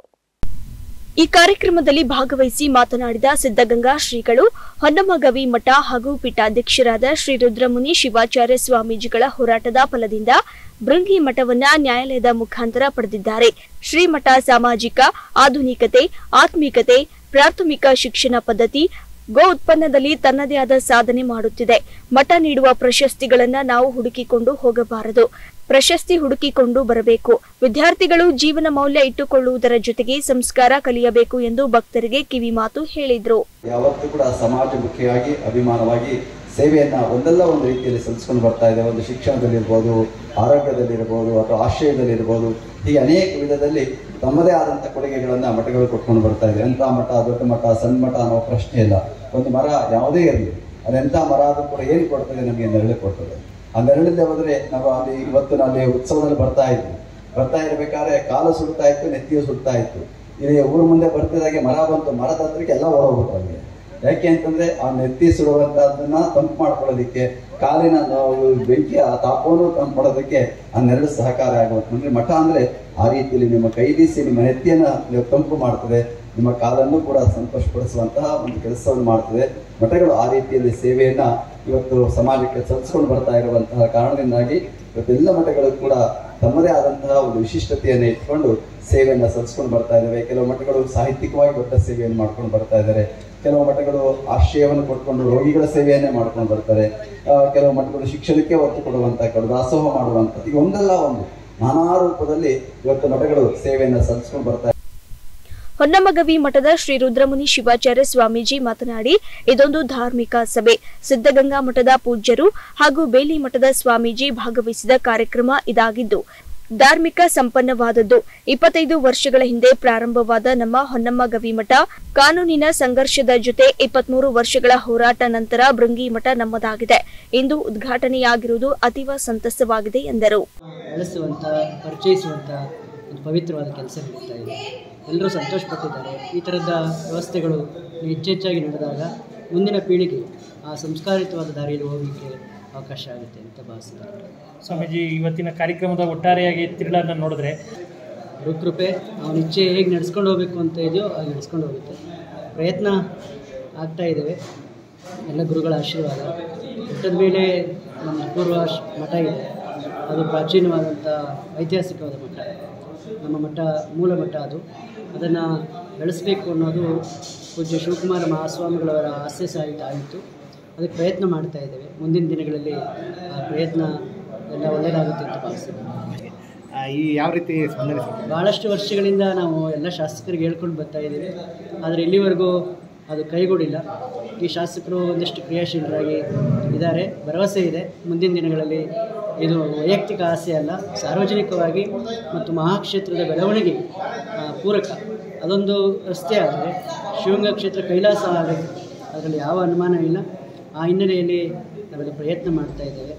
ಈ ಕಾರ್ಯಕ್ರಮದಲ್ಲಿ ಭಾಗವಹಿಸಿ ಮಾತನಾಡಿದ ಸಿದ್ಧಗಂಗಾ ಶ್ರೀಗಳು ಹೊನ್ನಮಗವಿ ಮಠ ಹಾಗೂ ಪೀಠಾಧ್ಯಕ್ಷರಾದ ಶ್ರೀ ರುದ್ರಮುನಿ ಶಿವಾಚಾರ್ಯ ಸ್ವಾಮೀಜಿಗಳ ಹೋರಾಟದ ಫಲದಿಂದ ಭೃಂಗಿ ಮಠವನ್ನ ನ್ಯಾಯಾಲಯದ ಮುಖಾಂತರ ಪಡೆದಿದ್ದಾರೆ ಶ್ರೀಮಠ ಸಾಮಾಜಿಕ ಆಧುನಿಕತೆ ಆತ್ಮಿಕತೆ ಪ್ರಾಥಮಿಕ ಶಿಕ್ಷಣ ಪದ್ಧತಿ ಗೋ ಉತ್ಪನ್ನದಲ್ಲಿ ತನ್ನದೇ ಆದ ಸಾಧನೆ ಮಾಡುತ್ತಿದೆ ಮಠ ನೀಡುವ ಪ್ರಶಸ್ತಿಗಳನ್ನ ನಾವು ಹುಡುಕಿಕೊಂಡು ಹೋಗಬಾರದು ಪ್ರಶಸ್ತಿ ಹುಡುಕಿಕೊಂಡು ಬರಬೇಕು ವಿದ್ಯಾರ್ಥಿಗಳು ಜೀವನ ಮೌಲ್ಯ ಇಟ್ಟುಕೊಳ್ಳುವುದರ ಜೊತೆಗೆ ಸಂಸ್ಕಾರ ಕಲಿಯಬೇಕು ಎಂದು ಭಕ್ತರಿಗೆ ಕಿವಿಮಾತು ಹೇಳಿದ್ರು ಯಾವತ್ತೂ ಕೂಡ ಸಮಾಜಮುಖಿಯಾಗಿ ಅಭಿಮಾನವಾಗಿ ಸೇವೆಯನ್ನ ಒಂದಲ್ಲ ಒಂದು ರೀತಿಯಲ್ಲಿ ಸಲ್ಲಿಸ್ಕೊಂಡು ಬರ್ತಾ ಇದೆ ಒಂದು ಶಿಕ್ಷಣದಲ್ಲಿರ್ಬೋದು ಆರೋಗ್ಯದಲ್ಲಿರ್ಬೋದು ಅಥವಾ ಆಶ್ರಯದಲ್ಲಿರ್ಬೋದು ಹೀಗೆ ಅನೇಕ ವಿಧದಲ್ಲಿ ತಮ್ಮದೇ ಆದಂಥ ಕೊಡುಗೆಗಳನ್ನು ಮಠಗಳು ಕೊಟ್ಕೊಂಡು ಬರ್ತಾ ಇದೆ ಎಂಥ ಮಠ ದೊಡ್ಡ ಮಠ ಸಣ್ಣ ಮಠ ಅನ್ನೋ ಪ್ರಶ್ನೆ ಇಲ್ಲ ಒಂದು ಮರ ಯಾವುದೇ ಇರಲಿ ಅದೆಂಥ ಮರ ಆದರೂ ಕೂಡ ಏನು ಕೊಡ್ತದೆ ನಮಗೆ ನೆರಳು ಕೊಡ್ತದೆ ಆ ನೆರಳಿಂದ ಹೋದರೆ ನಾವು ಅಲ್ಲಿ ಇವತ್ತು ನಾವು ಅಲ್ಲಿ ಉತ್ಸವದಲ್ಲಿ ಬರ್ತಾ ಇದ್ವಿ ಬರ್ತಾ ಇರಬೇಕಾದ್ರೆ ಕಾಲು ಸುಡ್ತಾ ಇತ್ತು ನೆತ್ತಿಯು ಸುಡ್ತಾ ಇತ್ತು ಇಲ್ಲಿ ಊರು ಮುಂದೆ ಬರ್ತಿದ್ದಾಗೆ ಮರ ಬಂತು ಮರದ ಹತ್ರಕ್ಕೆ ಎಲ್ಲ ಓಡೋಗ್ಬಿಟ್ರು ಅಲ್ಲಿಗೆ ಯಾಕೆ ಅಂತಂದ್ರೆ ಆ ನೆತ್ತಿ ಸುಡುವಂತಹದನ್ನ ತಂಪು ಮಾಡ್ಕೊಳ್ಳೋದಕ್ಕೆ ಕಾಲಿನ ನಾವು ಬೆಂಕಿಯ ತಾಪವನ್ನು ತಂಪು ಮಾಡೋದಕ್ಕೆ ಆ ನೆರಳು ಸಹಕಾರ ಆಗುತ್ತೆ ಅಂದ್ರೆ ಮಠ ಅಂದ್ರೆ ಆ ರೀತಿಯಲ್ಲಿ ನಿಮ್ಮ ಕೈ ಬೀಸಿ ನಿಮ್ಮ ನೆತ್ತಿಯನ್ನ ನೀವು ತಂಪು ಮಾಡ್ತದೆ ನಿಮ್ಮ ಕಾಲನ್ನು ಕೂಡ ಸಂತೋಷಪಡಿಸುವಂತಹ ಒಂದು ಕೆಲಸವನ್ನು ಮಾಡ್ತದೆ ಮಠಗಳು ಆ ರೀತಿಯಲ್ಲಿ ಸೇವೆಯನ್ನ ಇವತ್ತು ಸಮಾಜಕ್ಕೆ ಸಲ್ಲಿಸ್ಕೊಂಡು ಬರ್ತಾ ಇರುವಂತಹ ಕಾರಣದಿಂದಾಗಿ ಇವತ್ತೆಲ್ಲ ಮಠಗಳು ಕೂಡ ತಮ್ಮದೇ ಆದಂತಹ ಒಂದು ವಿಶಿಷ್ಟತೆಯನ್ನು ಇಟ್ಕೊಂಡು ಸೇವೆಯನ್ನ ಸಲ್ಲಿಸ್ಕೊಂಡು ಬರ್ತಾ ಇದ್ದಾವೆ ಕೆಲವು ಮಠಗಳು ಸಾಹಿತ್ಯಿಕವಾಗಿ ದೊಡ್ಡ ಸೇವೆಯನ್ನು ಮಾಡ್ಕೊಂಡು ಬರ್ತಾ ಇದ್ದಾರೆ ಕೆಲವು ಮಠಗಳು ಆಶ್ರಯವನ್ನು ಕೊಟ್ಕೊಂಡು ರೋಗಿಗಳ ಸೇವೆಯನ್ನೇ ಮಾಡ್ಕೊಂಡು ಬರ್ತಾರೆ ಆ, ಕೆಲವು ಮಠಗಳು ಶಿಕ್ಷಣಕ್ಕೆ ಒತ್ತು ಕೊಡುವಂತ ಕೆಲವು ದಾಸೋಹ ಮಾಡುವಂತ ಈಗ ಒಂದಲ್ಲ ಒಂದು ನಾನಾ ರೂಪದಲ್ಲಿ ಇವತ್ತು ಮಠಗಳು ಸೇವೆಯನ್ನ ಸಲ್ಲಿಸ್ಕೊಂಡು ಬರ್ತಾ ಹೊನ್ನಮಗವಿ ಮಠದ ಶ್ರೀ ರುದ್ರಮುನಿ ಶಿವಾಚಾರ್ಯ ಸ್ವಾಮೀಜಿ ಮಾತನಾಡಿ ಇದೊಂದು ಧಾರ್ಮಿಕ ಸಭೆ ಸಿದ್ಧಗಂಗಾ ಮಠದ ಪೂಜ್ಯರು ಹಾಗೂ ಬೇಲಿ ಮಠದ ಸ್ವಾಮೀಜಿ ಭಾಗವಹಿಸಿದ ಕಾರ್ಯಕ್ರಮ ಇದಾಗಿದ್ದು ಧಾರ್ಮಿಕ ಸಂಪನ್ನವಾದದ್ದು ಇಪ್ಪತ್ತೈದು ವರ್ಷಗಳ ಹಿಂದೆ ಪ್ರಾರಂಭವಾದ ನಮ್ಮ ಹೊನ್ನಮ್ಮ ಗವಿಮಠ ಕಾನೂನಿನ ಸಂಘರ್ಷದ ಜೊತೆ ಇಪ್ಪತ್ಮೂರು ವರ್ಷಗಳ ಹೋರಾಟ ನಂತರ ಭೃಂಗಿ ಮಠ ನಮ್ಮದಾಗಿದೆ ಇಂದು ಉದ್ಘಾಟನೆಯಾಗಿರುವುದು ಅತೀವ ಸಂತಸವಾಗಿದೆ ಎಂದರು ಬೆಳೆಸುವಂಥ ಪರಿಚಯಿಸುವಂಥ ಒಂದು ಪವಿತ್ರವಾದ ಕೆಲಸ ನಡೀತಾ ಇದೆ ಎಲ್ಲರೂ ಸಂತೋಷಪಟ್ಟಿದ್ದಾರೆ ಈ ಥರದ ವ್ಯವಸ್ಥೆಗಳು ಹೆಚ್ಚೆಚ್ಚಾಗಿ ನಡೆದಾಗ ಮುಂದಿನ ಪೀಳಿಗೆ ಆ ಸಂಸ್ಕಾರಿತವಾದ ದಾರಿಯಲ್ಲಿ ಹೋಗಲಿಕ್ಕೆ ಅವಕಾಶ ಆಗುತ್ತೆ ಅಂತ ಭಾವಿಸಿದ್ದಾರೆ ಸ್ವಾಮೀಜಿ ಇವತ್ತಿನ ಕಾರ್ಯಕ್ರಮದ ಒಟ್ಟಾರೆಯಾಗಿ ತಿರುಳನ್ನು ನೋಡಿದ್ರೆ ಗುರುಕೃಪೆ ಅವನ ಇಚ್ಛೆ ಹೇಗೆ ನಡೆಸ್ಕೊಂಡು ಹೋಗಬೇಕು ಅಂತ ಇದೆಯೋ ಹಾಗೆ ನಡೆಸ್ಕೊಂಡು ಹೋಗುತ್ತೆ ಪ್ರಯತ್ನ ಆಗ್ತಾ ಇದ್ದೇವೆ ಎಲ್ಲ ಗುರುಗಳ ಆಶೀರ್ವಾದ ಬೆಟ್ಟದ ಮೇಲೆ ನಮ್ಮ ಪೂರ್ವ ಶ- ಮಠ ಇದೆ ಅದು ಪ್ರಾಚೀನವಾದಂಥ ಐತಿಹಾಸಿಕವಾದ ಮಠ ನಮ್ಮ ಮಠ ಮೂಲ ಮಠ ಅದು ಅದನ್ನು ಬೆಳೆಸಬೇಕು ಅನ್ನೋದು ಪೂಜ್ಯ ಶಿವಕುಮಾರ ಮಹಾಸ್ವಾಮಿಗಳವರ ಆಸೆ ಸಾಹಿತ್ಯ ಆಗಿತ್ತು ಅದಕ್ಕೆ ಪ್ರಯತ್ನ ಮಾಡ್ತಾ ಇದ್ದೇವೆ ಮುಂದಿನ ದಿನಗಳಲ್ಲಿ ಆ ಪ್ರಯತ್ನ ಎಲ್ಲ ಒಳ್ಳೆಯದಾಗುತ್ತೆ ಅಂತ ಭಾವಿಸ್ತೀನಿ ಈ ಯಾವ ರೀತಿ ಸ್ಪಂದನೆ ಸಿಗ್ತದೆ? ಭಾಳಷ್ಟು ವರ್ಷಗಳಿಂದ ನಾವು ಎಲ್ಲ ಶಾಸಕರಿಗೆ ಹೇಳ್ಕೊಂಡು ಬರ್ತಾ ಇದ್ದೀವಿ ಆದರೆ ಇಲ್ಲಿವರೆಗೂ ಅದು ಕೈಗೂಡಿಲ್ಲ ಈ ಶಾಸಕರು ಒಂದಿಷ್ಟು ಕ್ರಿಯಾಶೀಲರಾಗಿ ಇದ್ದಾರೆ ಭರವಸೆ ಇದೆ ಮುಂದಿನ ದಿನಗಳಲ್ಲಿ ಇದು ವೈಯಕ್ತಿಕ ಆಸೆ ಅಲ್ಲ ಸಾರ್ವಜನಿಕವಾಗಿ ಮತ್ತು ಮಹಾಕ್ಷೇತ್ರದ ಬೆಳವಣಿಗೆ ಆ, ಪೂರಕ ಅದೊಂದು ರಸ್ತೆ ಆದರೆ ಶಿವಗಂಗಾ ಕ್ಷೇತ್ರ ಕೈಲಾಸ ಆಗುತ್ತೆ ಅದರಲ್ಲಿ ಯಾವ ಅನುಮಾನ ಇಲ್ಲ ಆ ಹಿನ್ನೆಲೆಯಲ್ಲಿ ನಾವೆಲ್ಲ ಪ್ರಯತ್ನ ಮಾಡ್ತಾ ಇದ್ದೇವೆ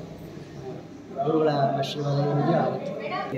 ಗುರುಗಳ ಆಶೀರ್ವಾದ ಏನಿದೆಯೋ ಆಗುತ್ತೆ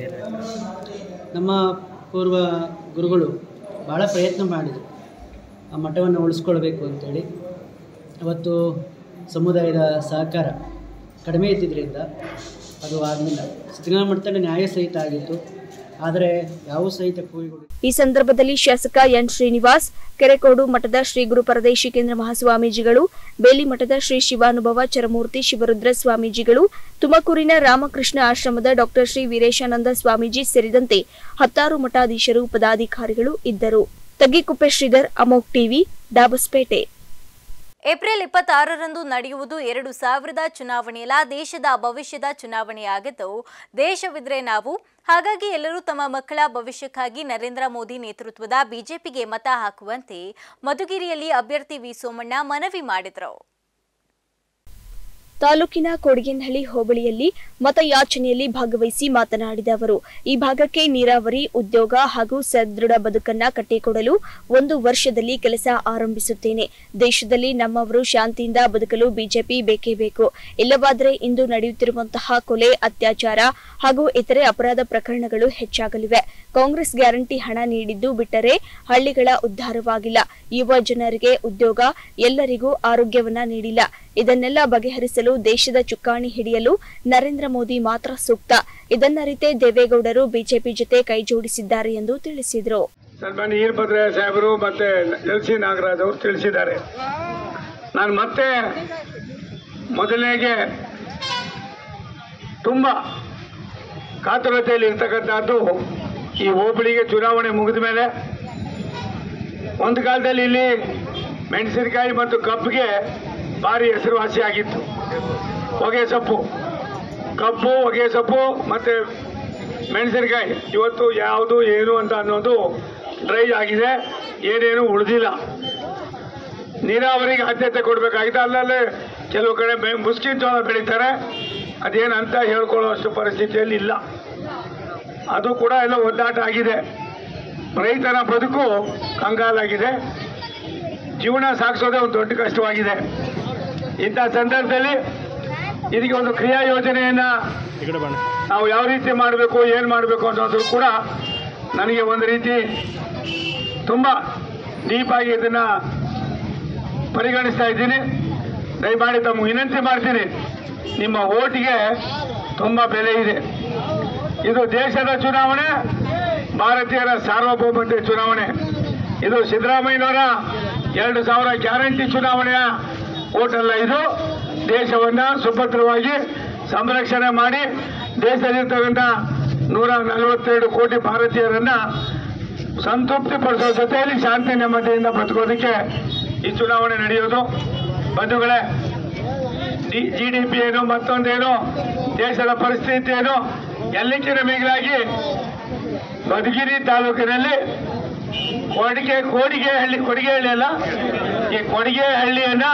ನಮ್ಮ ಪೂರ್ವ ಗುರುಗಳು ಭಾಳ ಪ್ರಯತ್ನ ಮಾಡಿದರು ಆ ಮಠವನ್ನು ಉಳಿಸ್ಕೊಳ್ಬೇಕು ಅಂತೇಳಿ ಅವತ್ತು ಸಮುದಾಯದ ಸಹಕಾರ ಕಡಿಮೆ ಇದ್ದಿದ್ದರಿಂದ ಅದು ಆಗಲಿಲ್ಲ ಸಿದ್ಧಗಂಗಾ ಮಠದಲ್ಲಿ ನ್ಯಾಯ ಸಹಿತ ಆಗಿತ್ತು ಆದರೆ ಯಾವ ಸಹಿತ ಕೂಗಿಗಳು ಈ ಸಂದರ್ಭದಲ್ಲಿ ಶಾಸಕ ಎನ್ ಶ್ರೀನಿವಾಸ್ ಕೆರೆಕೋಡು ಮಠದ ಶ್ರೀ ಗುರು ಪರದೇಶಿಕೇಂದ್ರ ಮಹಾಸ್ವಾಮೀಜಿಗಳು ಬೇಲಿ ಮಠದ ಶ್ರೀ ಶಿವಾನುಭವ ಚರಮೂರ್ತಿ ಶಿವರುದ್ರ ಸ್ವಾಮೀಜಿಗಳು ತುಮಕೂರಿನ ರಾಮಕೃಷ್ಣ ಆಶ್ರಮದ ಡಾಕ್ಟರ್ ಶ್ರೀ ವೀರೇಶಾನಂದ ಸ್ವಾಮೀಜಿ ಸೇರಿದಂತೆ ಹತ್ತಾರು ಮಠಾಧೀಶರು ಪದಾಧಿಕಾರಿಗಳು ಇದ್ದರು ತಗ್ಗಿಕುಪ್ಪೆ ಶ್ರೀಧರ್ ಅಮೋಕ್ ಟಿವಿ ಡಾಬಸ್ಪೇಟೆ ಏಪ್ರಿಲ್ ಇಪ್ಪತ್ತಾರರಂದು ನಡೆಯುವುದು ಎರಡು ಸಾವಿರದ ಚುನಾವಣೆಯಲ್ಲ ದೇಶದ ಭವಿಷ್ಯದ ಚುನಾವಣೆಯಾಗಿದ್ದು ದೇಶವಿದ್ರೆ ನಾವು ಹಾಗಾಗಿ ಎಲ್ಲರೂ ತಮ್ಮ ಮಕ್ಕಳ ಭವಿಷ್ಯಕ್ಕಾಗಿ ನರೇಂದ್ರ ಮೋದಿ ನೇತೃತ್ವದ ಬಿಜೆಪಿಗೆ ಮತ ಹಾಕುವಂತೆ ಮಧುಗಿರಿಯಲ್ಲಿ ಅಭ್ಯರ್ಥಿ ವಿ ಸೋಮಣ್ಣ ಮನವಿ ಮಾಡಿದರು ತಾಲೂಕಿನ ಕೊಡಗಿನಹಳ್ಳಿ ಹೋಬಳಿಯಲ್ಲಿ ಮತಯಾಚನೆಯಲ್ಲಿ ಭಾಗವಹಿಸಿ ಮಾತನಾಡಿದ ಅವರು ಈ ಭಾಗಕ್ಕೆ ನೀರಾವರಿ ಉದ್ಯೋಗ ಹಾಗೂ ಸದೃಢ ಬದುಕನ್ನ ಕಟ್ಟಿಕೊಡಲು ಒಂದು ವರ್ಷದಲ್ಲಿ ಕೆಲಸ ಆರಂಭಿಸುತ್ತೇನೆ ದೇಶದಲ್ಲಿ ನಮ್ಮವರು ಶಾಂತಿಯಿಂದ ಬದುಕಲು ಬಿಜೆಪಿ ಬೇಕೇ ಬೇಕು ಇಲ್ಲವಾದರೆ ಇಂದು ನಡೆಯುತ್ತಿರುವಂತಹ ಕೊಲೆ ಅತ್ಯಾಚಾರ ಹಾಗೂ ಇತರೆ ಅಪರಾಧ ಪ್ರಕರಣಗಳು ಹೆಚ್ಚಾಗಲಿವೆ ಕಾಂಗ್ರೆಸ್ ಗ್ಯಾರಂಟಿ ಹಣ ನೀಡಿದ್ದು ಬಿಟ್ಟರೆ ಹಳ್ಳಿಗಳ ಉದ್ಧಾರವಾಗಿಲ್ಲ ಯುವ ಜನರಿಗೆ ಉದ್ಯೋಗ ಎಲ್ಲರಿಗೂ ಆರೋಗ್ಯವನ್ನ ನೀಡಿಲ್ಲ ಇದನ್ನೆಲ್ಲ ಬಗೆಹರಿಸಲು ದೇಶದ ಚುಕ್ಕಾಣಿ ಹಿಡಿಯಲು ನರೇಂದ್ರ ಮೋದಿ ಮಾತ್ರ ಸೂಕ್ತ ಇದನ್ನರಿತೇ ದೇವೇಗೌಡರು ಬಿಜೆಪಿ ಜೊತೆ ಕೈಜೋಡಿಸಿದ್ದಾರೆ ಎಂದು ತಿಳಿಸಿದರು ಸನ್ಮಾನ್ಯ ಈರಭದ್ರಯ್ಯ ಸಾಹೇಬರು ಮತ್ತೆ ಎಲ್ ಸಿ ನಾಗರಾಜ್ ಅವರು ತಿಳಿಸಿದ್ದಾರೆ ನಾನು ಮತ್ತೆ ಮೊದಲನೇಗೆ ತುಂಬ ಕಾತುರತೆಯಲ್ಲಿ ಇರ್ತಕ್ಕಂಥದ್ದು ಈ ಹೋಬಳಿಗೆ ಚುನಾವಣೆ ಮುಗಿದ ಮೇಲೆ ಒಂದು ಕಾಲದಲ್ಲಿ ಇಲ್ಲಿ ಮೆಣಸಿನಕಾಯಿ ಮತ್ತು ಕಬ್ಬಿಗೆ ಭಾರಿ ಹೆಸರುವಾಸಿಯಾಗಿತ್ತು ಹೊಗೆ ಸೊಪ್ಪು ಕಬ್ಬು ಹೊಗೆ ಸೊಪ್ಪು ಮತ್ತು ಮೆಣಸಿನಕಾಯಿ ಇವತ್ತು ಯಾವುದು ಏನು ಅಂತ ಅನ್ನೋದು ಡ್ರೈ ಆಗಿದೆ ಏನೇನು ಉಳಿದಿಲ್ಲ ನೀರಾವರಿಗೆ ಆದ್ಯತೆ ಕೊಡಬೇಕಾಗಿದೆ ಅಲ್ಲಲ್ಲೇ ಕೆಲವು ಕಡೆ ಬೆ- ಮುಸ್ಕಿನ್ ಜೋಳ ಬೆಳೀತಾರೆ ಅದೇನಂತ ಹೇಳ್ಕೊಳ್ಳುವಷ್ಟು ಪರಿಸ್ಥಿತಿಯಲ್ಲಿ ಇಲ್ಲ ಅದು ಕೂಡ ಎಲ್ಲ ಒದ್ದಾಟ ಆಗಿದೆ ರೈತನ ಬದುಕು ಕಂಗಾಲಾಗಿದೆ ಜೀವನ ಸಾಗಿಸೋದೇ ಒಂದು ದೊಡ್ಡ ಕಷ್ಟವಾಗಿದೆ ಇಂಥ ಸಂದರ್ಭದಲ್ಲಿ ಇದಕ್ಕೆ ಒಂದು ಕ್ರಿಯಾ ಯೋಜನೆಯನ್ನ ನಾವು ಯಾವ ರೀತಿ ಮಾಡಬೇಕು ಏನು ಮಾಡಬೇಕು ಅನ್ನೋದು ಕೂಡ ನನಗೆ ಒಂದು ರೀತಿ ತುಂಬ ಡೀಪಾಗಿ ಇದನ್ನ ಪರಿಗಣಿಸ್ತಾ ಇದ್ದೀನಿ ದಯಮಾಡಿ ತಮ್ಮ ವಿನಂತಿ ಮಾಡ್ತೀನಿ ನಿಮ್ಮ ಓಟಿಗೆ ತುಂಬ ಬೆಲೆ ಇದೆ ಇದು ದೇಶದ ಚುನಾವಣೆ ಭಾರತೀಯರ ಸಾರ್ವಭೌಮತೆ ಚುನಾವಣೆ ಇದು ಸಿದ್ದರಾಮಯ್ಯನವರ ಎರಡು ಸಾವಿರ ಗ್ಯಾರಂಟಿ ಚುನಾವಣೆಯ ಓಟಲ್ಲ ಇದು ದೇಶವನ್ನ ಸುಭದ್ರವಾಗಿ ಸಂರಕ್ಷಣೆ ಮಾಡಿ ದೇಶದಲ್ಲಿರ್ತಕ್ಕಂಥ ನೂರ ನಲವತ್ತೆರಡು ಕೋಟಿ ಭಾರತೀಯರನ್ನ ಸಂತೃಪ್ತಿ ಪಡಿಸೋ ಜೊತೆಯಲ್ಲಿ ಶಾಂತಿ ನೆಮ್ಮದಿಯಿಂದ ಬದುಕೋದಕ್ಕೆ ಈ ಚುನಾವಣೆ ನಡೆಯೋದು ಬಂಧುಗಳೇ ಜಿ ಡಿ ಪಿ ಏನು ಮತ್ತೊಂದೇನು ದೇಶದ ಪರಿಸ್ಥಿತಿ ಏನು ಎಲ್ಲಕ್ಕಿಂತ ಮಿಗಿಲಾಗಿ ಮಧುಗಿರಿ ತಾಲೂಕಿನಲ್ಲಿ ಕೊಡಿಗೆ ಕೋಡಿಗೆ ಹಳ್ಳಿ ಕೊಡಿಗೆ ಹಳ್ಳಿ ಅಲ್ಲ ಈ ಕೊಡಿಗೆ ಹಳ್ಳಿಯನ್ನ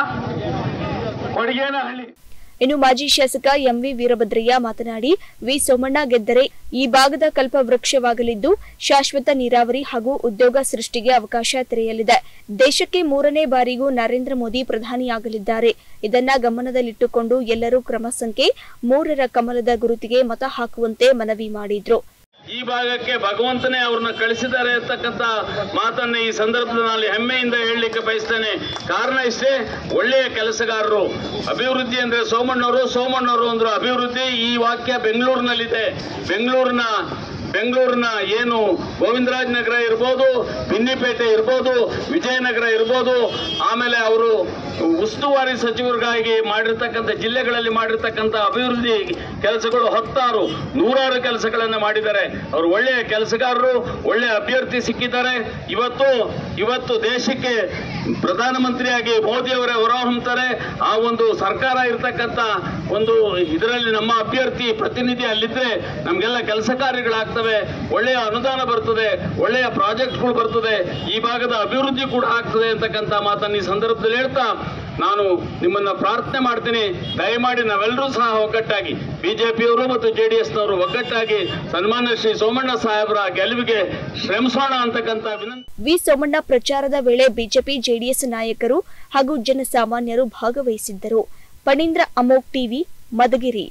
ಕೊಡಿಗೆನ ಹಳ್ಳಿ ಇನ್ನು ಮಾಜಿ ಶಾಸಕ ಎಂವಿ ವೀರಭದ್ರಯ್ಯ ಮಾತನಾಡಿ ವಿ ಸೋಮಣ್ಣ ಗೆದ್ದರೆ ಈ ಭಾಗದ ಕಲ್ಪ ವೃಕ್ಷವಾಗಲಿದ್ದು ಶಾಶ್ವತ ನೀರಾವರಿ ಹಾಗೂ ಉದ್ಯೋಗ ಸೃಷ್ಟಿಗೆ ಅವಕಾಶ ತೆರೆಯಲಿದೆ ದೇಶಕ್ಕೆ ಮೂರನೇ ಬಾರಿಗೂ ನರೇಂದ್ರ ಮೋದಿ ಪ್ರಧಾನಿಯಾಗಲಿದ್ದಾರೆ ಇದನ್ನ ಗಮನದಲ್ಲಿಟ್ಟುಕೊಂಡು ಎಲ್ಲರೂ ಕ್ರಮ ಸಂಖ್ಯೆ ಮೂರರ ಕಮಲದ ಗುರುತಿಗೆ ಮತ ಹಾಕುವಂತೆ ಮನವಿ ಮಾಡಿದ್ರು ಈ ಭಾಗಕ್ಕೆ ಭಗವಂತನೇ ಅವ್ರನ್ನ ಕಳಿಸಿದ್ದಾರೆ ಅಂತಕ್ಕಂಥ ಮಾತನ್ನ ಈ ಸಂದರ್ಭದಲ್ಲಿ ಹೆಮ್ಮೆಯಿಂದ ಹೇಳಲಿಕ್ಕೆ ಬಯಸ್ತೇನೆ ಕಾರಣ ಇಷ್ಟೇ ಒಳ್ಳೆಯ ಕೆಲಸಗಾರರು ಅಭಿವೃದ್ಧಿ ಅಂದ್ರೆ ಸೋಮಣ್ಣವರು ಸೋಮಣ್ಣವರು ಅಂದ್ರು ಅಭಿವೃದ್ಧಿ ಈ ವಾಕ್ಯ ಬೆಂಗಳೂರಿನಲ್ಲಿದೆ ಬೆಂಗಳೂರಿನ ಬೆಂಗಳೂರಿನ ಏನು ಗೋವಿಂದರಾಜ್ ನಗರ ಇರ್ಬೋದು ಬಿನ್ನಿಪೇಟೆ ಇರ್ಬೋದು ವಿಜಯನಗರ ಇರ್ಬೋದು ಆಮೇಲೆ ಅವರು ಉಸ್ತುವಾರಿ ಸಚಿವರಿಗಾಗಿ ಮಾಡಿರ್ತಕ್ಕಂಥ ಜಿಲ್ಲೆಗಳಲ್ಲಿ ಮಾಡಿರ್ತಕ್ಕಂಥ ಅಭಿವೃದ್ಧಿ ಕೆಲಸಗಳು ಹತ್ತಾರು ನೂರಾರು ಕೆಲಸಗಳನ್ನು ಮಾಡಿದ್ದಾರೆ ಅವರು ಒಳ್ಳೆಯ ಕೆಲಸಗಾರರು ಒಳ್ಳೆಯ ಅಭ್ಯರ್ಥಿ ಸಿಕ್ಕಿದ್ದಾರೆ ಇವತ್ತು ಇವತ್ತು ದೇಶಕ್ಕೆ ಪ್ರಧಾನಮಂತ್ರಿಯಾಗಿ ಮೋದಿ ಅವರೇ ಹೊರಹೊಮ್ತಾರೆ ಆ ಒಂದು ಸರ್ಕಾರ ಇರ್ತಕ್ಕಂಥ ಒಂದು ಇದರಲ್ಲಿ ನಮ್ಮ ಅಭ್ಯರ್ಥಿ ಪ್ರತಿನಿಧಿ ಅಲ್ಲಿದ್ರೆ ನಮಗೆಲ್ಲ ಕೆಲಸ ಕಾರ್ಯಗಳಾಗ್ತವೆ ಒಳ್ಳೆಯ ಅನುದಾನ ಬರ್ತದೆ ಒಳ್ಳೆಯ ಪ್ರಾಜೆಕ್ಟ್ಗಳು ಬರ್ತದೆ ಈ ಭಾಗದ ಅಭಿವೃದ್ಧಿ ಕೂಡ ಆಗ್ತದೆ ಅಂತಕ್ಕಂಥ ಮಾತನ್ನು ಈ ಸಂದರ್ಭದಲ್ಲಿ ಹೇಳ್ತಾ ನಾನು ನಿಮ್ಮನ್ನ ಪ್ರಾರ್ಥನೆ ಮಾಡ್ತೀನಿ ದಯಮಾಡಿ ನಾವೆಲ್ಲರೂ ಸಹ ಒಗ್ಗಟ್ಟಾಗಿ ಬಿಜೆಪಿಯವರು ಮತ್ತು ಜೆ ಡಿ ಎಸ್ನವರು ಒಗ್ಗಟ್ಟಾಗಿ ಸನ್ಮಾನ್ಯ ಶ್ರೀ ಸೋಮಣ್ಣ ಸಾಹೇಬರ ಗೆಲುವಿಗೆ ಶ್ರಮಿಸೋಣ ಅಂತಕ್ಕಂಥ ವಿನಂತಿ ವಿ ಸೋಮಣ್ಣ ಪ್ರಚಾರದ ವೇಳೆ ಬಿಜೆಪಿ ಜೆಡಿಎಸ್ ನಾಯಕರು ಹಾಗೂ ಜನಸಾಮಾನ್ಯರು ಭಾಗವಹಿಸಿದ್ದರು ಪಣೀಂದ್ರ ಅಮೋಕ್ ಟಿವಿ ಮಧುಗಿರಿ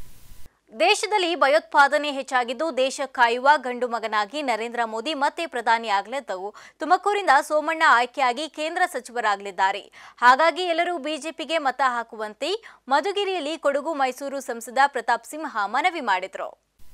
ದೇಶದಲ್ಲಿ ಭಯೋತ್ಪಾದನೆ ಹೆಚ್ಚಾಗಿದ್ದು ದೇಶ ಕಾಯುವ ಗಂಡು ಮಗನಾಗಿ ನರೇಂದ್ರ ಮೋದಿ ಮತ್ತೆ ಪ್ರಧಾನಿ ಆಗಲಿದ್ದವು ತುಮಕೂರಿಂದ ಸೋಮಣ್ಣ ಆಯ್ಕೆಯಾಗಿ ಕೇಂದ್ರ ಸಚಿವರಾಗಲಿದ್ದಾರೆ ಹಾಗಾಗಿ ಎಲ್ಲರೂ ಬಿಜೆಪಿಗೆ ಮತ ಹಾಕುವಂತೆ ಮಧುಗಿರಿಯಲ್ಲಿ ಕೊಡಗು ಮೈಸೂರು ಸಂಸದ ಪ್ರತಾಪ್ ಸಿಂಹ ಮನವಿ ಮಾಡಿದರು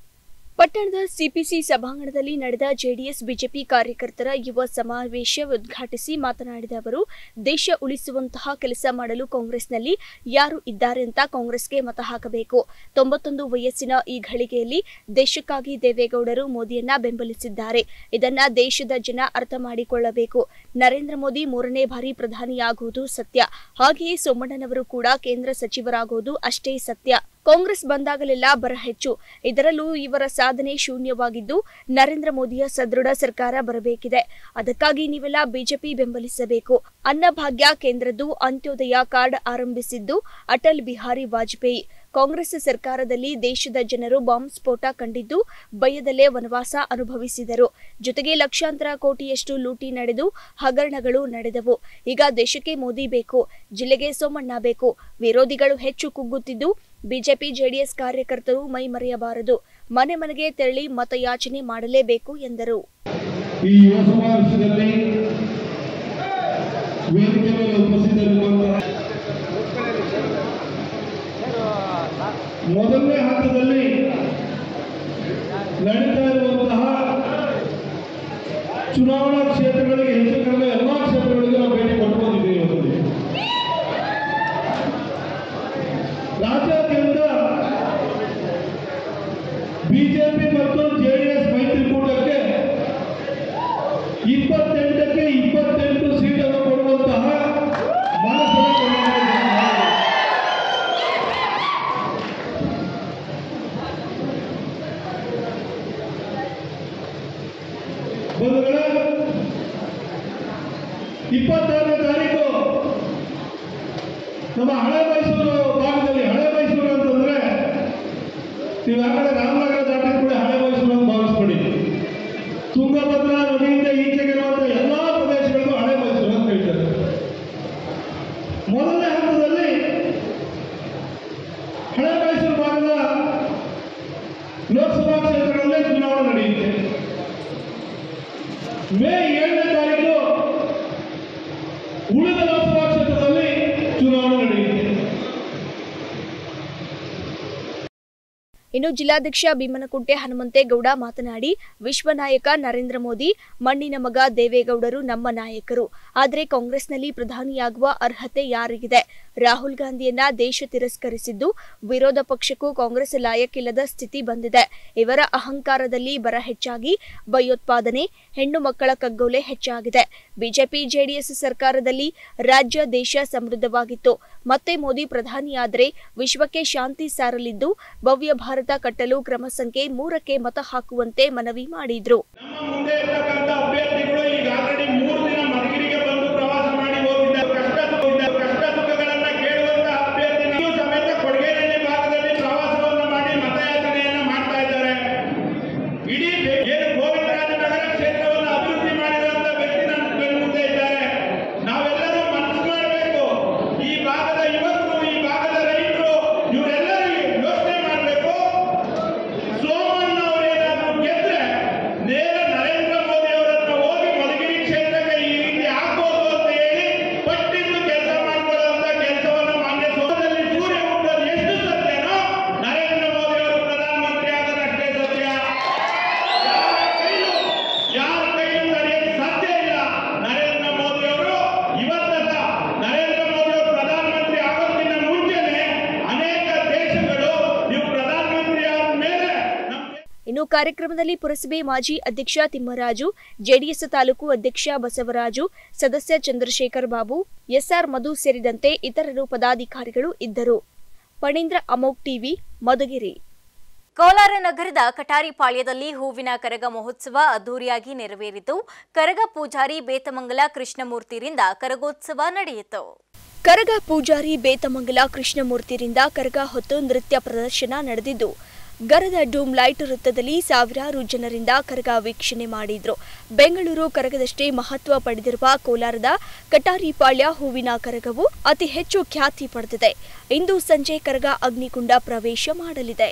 ಪಟ್ಟಣದ ಸಿಪಿಸಿ ಸಭಾಂಗಣದಲ್ಲಿ ನಡೆದ ಜೆಡಿಎಸ್ ಬಿಜೆಪಿ ಕಾರ್ಯಕರ್ತರ ಯುವ ಸಮಾವೇಶ ಉದ್ಘಾಟಿಸಿ ಮಾತನಾಡಿದ ಅವರು ದೇಶ ಉಳಿಸುವಂತಹ ಕೆಲಸ ಮಾಡಲು ಕಾಂಗ್ರೆಸ್ನಲ್ಲಿ ಯಾರು ಇದ್ದಾರೆ ಅಂತ ಕಾಂಗ್ರೆಸ್ಗೆ ಮತ ಹಾಕಬೇಕು ತೊಂಬತ್ತೊಂದು ವಯಸ್ಸಿನ ಈ ಘಳಿಗೆಯಲ್ಲಿ ದೇಶಕ್ಕಾಗಿ ದೇವೇಗೌಡರು ಮೋದಿಯನ್ನ ಬೆಂಬಲಿಸಿದ್ದಾರೆ ಇದನ್ನ ದೇಶದ ಜನ ಅರ್ಥ ಮಾಡಿಕೊಳ್ಳಬೇಕು ನರೇಂದ್ರ ಮೋದಿ ಮೂರನೇ ಬಾರಿ ಪ್ರಧಾನಿಯಾಗುವುದು ಸತ್ಯ ಹಾಗೆಯೇ ಸೋಮಣ್ಣನವರು ಕೂಡ ಕೇಂದ್ರ ಸಚಿವರಾಗುವುದು ಅಷ್ಟೇ ಸತ್ಯ ಕಾಂಗ್ರೆಸ್ ಬಂದಾಗಲೆಲ್ಲ ಬರ ಹೆಚ್ಚು ಇದರಲ್ಲೂ ಇವರ ಸಾಧನೆ ಶೂನ್ಯವಾಗಿದ್ದು ನರೇಂದ್ರ ಮೋದಿಯ ಸದೃಢ ಸರ್ಕಾರ ಬರಬೇಕಿದೆ ಅದಕ್ಕಾಗಿ ನೀವೆಲ್ಲ ಬಿಜೆಪಿ ಬೆಂಬಲಿಸಬೇಕು ಅನ್ನಭಾಗ್ಯ ಕೇಂದ್ರದ್ದು ಅಂತ್ಯೋದಯ ಕಾರ್ಡ್ ಆರಂಭಿಸಿದ್ದು ಅಟಲ್ ಬಿಹಾರಿ ವಾಜಪೇಯಿ ಕಾಂಗ್ರೆಸ್ ಸರ್ಕಾರದಲ್ಲಿ ದೇಶದ ಜನರು ಬಾಂಬ್ ಸ್ಫೋಟ ಕಂಡಿದ್ದು ಭಯದಲ್ಲೇ ವನವಾಸ ಅನುಭವಿಸಿದರು ಜೊತೆಗೆ ಲಕ್ಷಾಂತರ ಕೋಟಿಯಷ್ಟು ಲೂಟಿ ನಡೆದು ಹಗರಣಗಳು ನಡೆದವು ಈಗ ದೇಶಕ್ಕೆ ಮೋದಿ ಬೇಕು ಜಿಲ್ಲೆಗೆ ಸೋಮಣ್ಣ ಬೇಕು ವಿರೋಧಿಗಳು ಹೆಚ್ಚು ಕುಗ್ಗುತ್ತಿದ್ದು ಬಿಜೆಪಿ ಜೆಡಿಎಸ್ ಕಾರ್ಯಕರ್ತರು ಮೈ ಮರೆಯಬಾರದು ಮನೆ ಮನೆಗೆ ತೆರಳಿ ಮತಯಾಚನೆ ಮಾಡಲೇಬೇಕು ಎಂದರು ಈ ಯುವ ಸಮಾವೇಶದಲ್ಲಿ ವೇದಿಕೆ ಮೇಲೆ ಉಪಸ್ಥಿತರಿರುವಂತಹ ಮೊದಲನೇ ಹಂತದಲ್ಲಿ ನಡೀತಾ ಇರುವಂತಹ ಚುನಾವಣಾ ಕ್ಷೇತ್ರಗಳಿಗೆ ಹೆಚ್ಚು ಕಡಿಮೆ ಎಲ್ಲಾ ಕ್ಷೇತ್ರಗಳಿಗೆ ನಾವು ಭೇಟಿ ಕೊಟ್ಟು ಬಂದಿದ್ದೀವಿ ಇವತ್ತು ರಾಜ್ಯಾದ್ಯಂತ ಬಿಜೆಪಿ ಮತ್ತು ಜೆಡಿಎಸ್ ಮೈತ್ರಿಕೂಟಕ್ಕೆ ಇಪ್ಪತ್ತೆಂಟಕ್ಕೆ ಇಪ್ಪತ್ತೆಂಟು ಸೀಟನ್ನು ಕೊಡುವಂತಹ ಮನಸ್ಸನ್ನು ಬಂಧುಗಳೇ ಇಪ್ಪತ್ತಾರನೇ ತಾರೀಕು ನಮ್ಮ ಹಳೆ ಮೈಸೂರು ಭಾಗದಲ್ಲಿ ಹಳೆ ಮೈಸೂರು ಅಂತಂದ್ರೆ ನೀವು ಆ ಕಡೆ ರಾಮನಗರ ದಾಟಿದ ಕೂಡ ಹಳೆ ಮೈಸೂರು ಅಂತ ಭಾವಿಸ್ಬಿಡಿ ತುಂಗಭದ್ರಾ ನದಿಯಿಂದ ಈಚೆಗೆ ಇರುವಂತಹ ಎಲ್ಲಾ ಪ್ರದೇಶಗಳಿಗೂ ಹಳೆ ಮೈಸೂರು ಅಂತ ಹೇಳ್ತಾರೆ ಮೊದಲನೇ ಹಂತದಲ್ಲಿ ಹಳೆ ಮೈಸೂರು ಭಾಗದ ಲೋಕಸಭಾ ಕ್ಷೇತ್ರಗಳಲ್ಲೇ ಚುನಾವಣೆ ನಡೆಯುತ್ತೆ ಮೇ ಏಳನೇ ತಾರೀಕು ಉಳಿದ ಲೋಕಸಭಾ ಕ್ಷೇತ್ರದಲ್ಲಿ ಚುನಾವಣೆ ನಡೆಯುತ್ತೆ ಇನ್ನು ಜಿಲ್ಲಾಧ್ಯಕ್ಷ ಭೀಮನಕುಂಟೆ ಹನುಮಂತೇಗೌಡ ಮಾತನಾಡಿ ವಿಶ್ವ ನಾಯಕ ನರೇಂದ್ರ ಮೋದಿ ಮಣ್ಣಿನ ಮಗ ದೇವೇಗೌಡರು ನಮ್ಮ ನಾಯಕರು ಆದರೆ ಕಾಂಗ್ರೆಸ್ನಲ್ಲಿ ಪ್ರಧಾನಿಯಾಗುವ ಅರ್ಹತೆ ಯಾರಿಗಿದೆ ರಾಹುಲ್ ಗಾಂಧಿಯನ್ನ ದೇಶ ತಿರಸ್ಕರಿಸಿದ್ದು ವಿರೋಧ ಪಕ್ಷಕ್ಕೂ ಕಾಂಗ್ರೆಸ್ ಲಾಯಕ್ಕಿಲ್ಲದ ಸ್ಥಿತಿ ಬಂದಿದೆ ಇವರ ಅಹಂಕಾರದಲ್ಲಿ ಬರ ಹೆಚ್ಚಾಗಿ ಭಯೋತ್ಪಾದನೆ ಹೆಣ್ಣು ಮಕ್ಕಳ ಕಗ್ಗೊಲೆ ಹೆಚ್ಚಾಗಿದೆ ಬಿಜೆಪಿ ಜೆಡಿಎಸ್ ಸರ್ಕಾರದಲ್ಲಿ ರಾಜ್ಯ ದೇಶ ಸಮೃದ್ಧವಾಗಿತ್ತು ಮತ್ತೆ ಮೋದಿ ಪ್ರಧಾನಿಯಾದರೆ ವಿಶ್ವಕ್ಕೆ ಶಾಂತಿ ಸಾರಲಿದ್ದು ಭವ್ಯ ಭಾರತ ಕಟ್ಟಲು ಕ್ರಮ ಸಂಖ್ಯೆ ಮೂರಕ್ಕೆ ಮತ ಹಾಕುವಂತೆ ಮನವಿ ಮಾಡಿದ್ರು ಮುಂದೆ ಇರ್ತಕ್ಕಂಥ ಅಭ್ಯರ್ಥಿಗಳು ಈಗ ಆಲ್ರೆಡಿ ಮೂರು ದಿನ ಮಧುಗಿರಿಗೆ ಬಂದು ಪ್ರವಾಸ ಮಾಡಿ ಹೋಗಿದ್ದಾರೆ ಕಷ್ಟ ಸುಖ ಕಷ್ಟ ಸುಖಗಳನ್ನ ಕೇಳುವಂತ ಅಭ್ಯರ್ಥಿ ನೀವು ಸಮೇತ ಕೊಡಗೇನಹಳ್ಳಿ ಭಾಗದಲ್ಲಿ ಪ್ರವಾಸವನ್ನ ಮಾಡಿ ಮತಯಾಚನೆಯನ್ನ ಮಾಡ್ತಾ ಇದ್ದಾರೆ ಇಡೀ ಬೆ- ಏನು ಗೋವಿಂದರಾಜನಗರ ಕ್ಷೇತ್ರವನ್ನು ಅಭಿವೃದ್ಧಿ ಮಾಡಿರುವಂತ ವ್ಯಕ್ತಿ ನನ್ನ ಬೆನ್ನ ಮುಂದೆ ಇದ್ದಾರೆ ನಾವೆಲ್ಲರೂ ಮನಸ್ಸು ಮಾಡಬೇಕು ಈ ಭಾಗದ ಯುವಕರು ಈ ಭಾಗದ ರೈತರು ಇವರೆಲ್ಲರೂ ಯೋಚನೆ ಮಾಡಬೇಕು ಸೋಮಣ್ಣ ಅವರೇನಾದ್ರೂ ಗೆದ್ರೆ ನೇರ ನರೇಂದ್ರ ಮೋದಿ ಅವರನ್ನ ಹೋಗಿ ಮಧುಗಿರಿ ಕ್ಷೇತ್ರಕ್ಕೆ ಈ ರೀತಿ ಆಗ್ಬೋದು ಅಂತ ಹೇಳಿ ಪಟ್ಟಿದ್ದು ಕೆಲಸ ಮಾಡ್ಕೊಳ್ಳುವಂತ ಕೆಲಸವನ್ನ ಮಾನ್ಯ ಸೋಮದಲ್ಲಿ ಸೂರ್ಯ ಹುಟ್ಟೋದು ಎಷ್ಟು ಸತ್ಯನೋ ನರೇಂದ್ರ ಮೋದಿ ಅವರು ಪ್ರಧಾನಮಂತ್ರಿ ಆಗೋದಷ್ಟೇ ಸತ್ಯ ಯಾರ ಕೈಲೂ ಯಾರ ಕೈಲೂ ನಡೆಯಲು ಸಾಧ್ಯ ಇಲ್ಲ ನರೇಂದ್ರ ಮೋದಿ ಅವರು ಇವತ್ತಲ್ಲ ನರೇಂದ್ರ ಮೋದಿ ಅವರು ಪ್ರಧಾನಮಂತ್ರಿ ಆಗೋದಕ್ಕಿಂತ ಮುಂಚೆನೆ ಅನೇಕ ದೇಶಗಳು ನೀವು ಪ್ರಧಾನಮಂತ್ರಿ ಆದ ಮೇಲೆ ಇನ್ನು ಕಾರ್ಯಕ್ರಮದಲ್ಲಿ ಪುರಸಭೆ ಮಾಜಿ ಅಧ್ಯಕ್ಷ ತಿಮ್ಮರಾಜು ಜೆಡಿಎಸ್ ತಾಲೂಕು ಅಧ್ಯಕ್ಷ ಬಸವರಾಜು ಸದಸ್ಯ ಚಂದ್ರಶೇಖರ್ ಬಾಬು ಎಸ್ಆರ್ ಮಧು ಸೇರಿದಂತೆ ಇತರರು ಪದಾಧಿಕಾರಿಗಳು ಇದ್ದರು ಪಣೀಂದ್ರ ಅಮೋಕ್ ಟಿವಿ ಮಧುಗಿರಿ ಕೋಲಾರ ನಗರದ ಕಟಾರಿಪಾಳ್ಯದಲ್ಲಿ ಹೂವಿನ ಕರಗ ಮಹೋತ್ಸವ ಅದ್ದೂರಿಯಾಗಿ ನೆರವೇರಿತು ಕರಗ ಪೂಜಾರಿ ಬೇತಮಂಗಲ ಕೃಷ್ಣಮೂರ್ತಿರಿಂದ ಕರಗೋತ್ಸವ ನಡೆಯಿತು ಕರಗ ಪೂಜಾರಿ ಬೇತಮಂಗಲ ಕೃಷ್ಣಮೂರ್ತಿರಿಂದ ಕರಗ ಹೊತ್ತು ನೃತ್ಯ ಪ್ರದರ್ಶನ ನಡೆದಿದ್ದು ಗರದ ಡೂಮ್ ಲೈಟ್ ವೃತ್ತದಲ್ಲಿ ಸಾವಿರಾರು ಜನರಿಂದ ಕರಗ ವೀಕ್ಷಣೆ ಮಾಡಿದ್ರು ಬೆಂಗಳೂರು ಕರಗದಷ್ಟೇ ಮಹತ್ವ ಪಡೆದಿರುವ ಕೋಲಾರದ ಕಟಾರಿಪಾಳ್ಯ ಹೂವಿನ ಕರಗವು ಅತಿ ಹೆಚ್ಚು ಖ್ಯಾತಿ ಪಡೆದಿದೆ ಇಂದು ಸಂಜೆ ಕರಗ ಅಗ್ನಿಕುಂಡ ಪ್ರವೇಶ ಮಾಡಲಿದೆ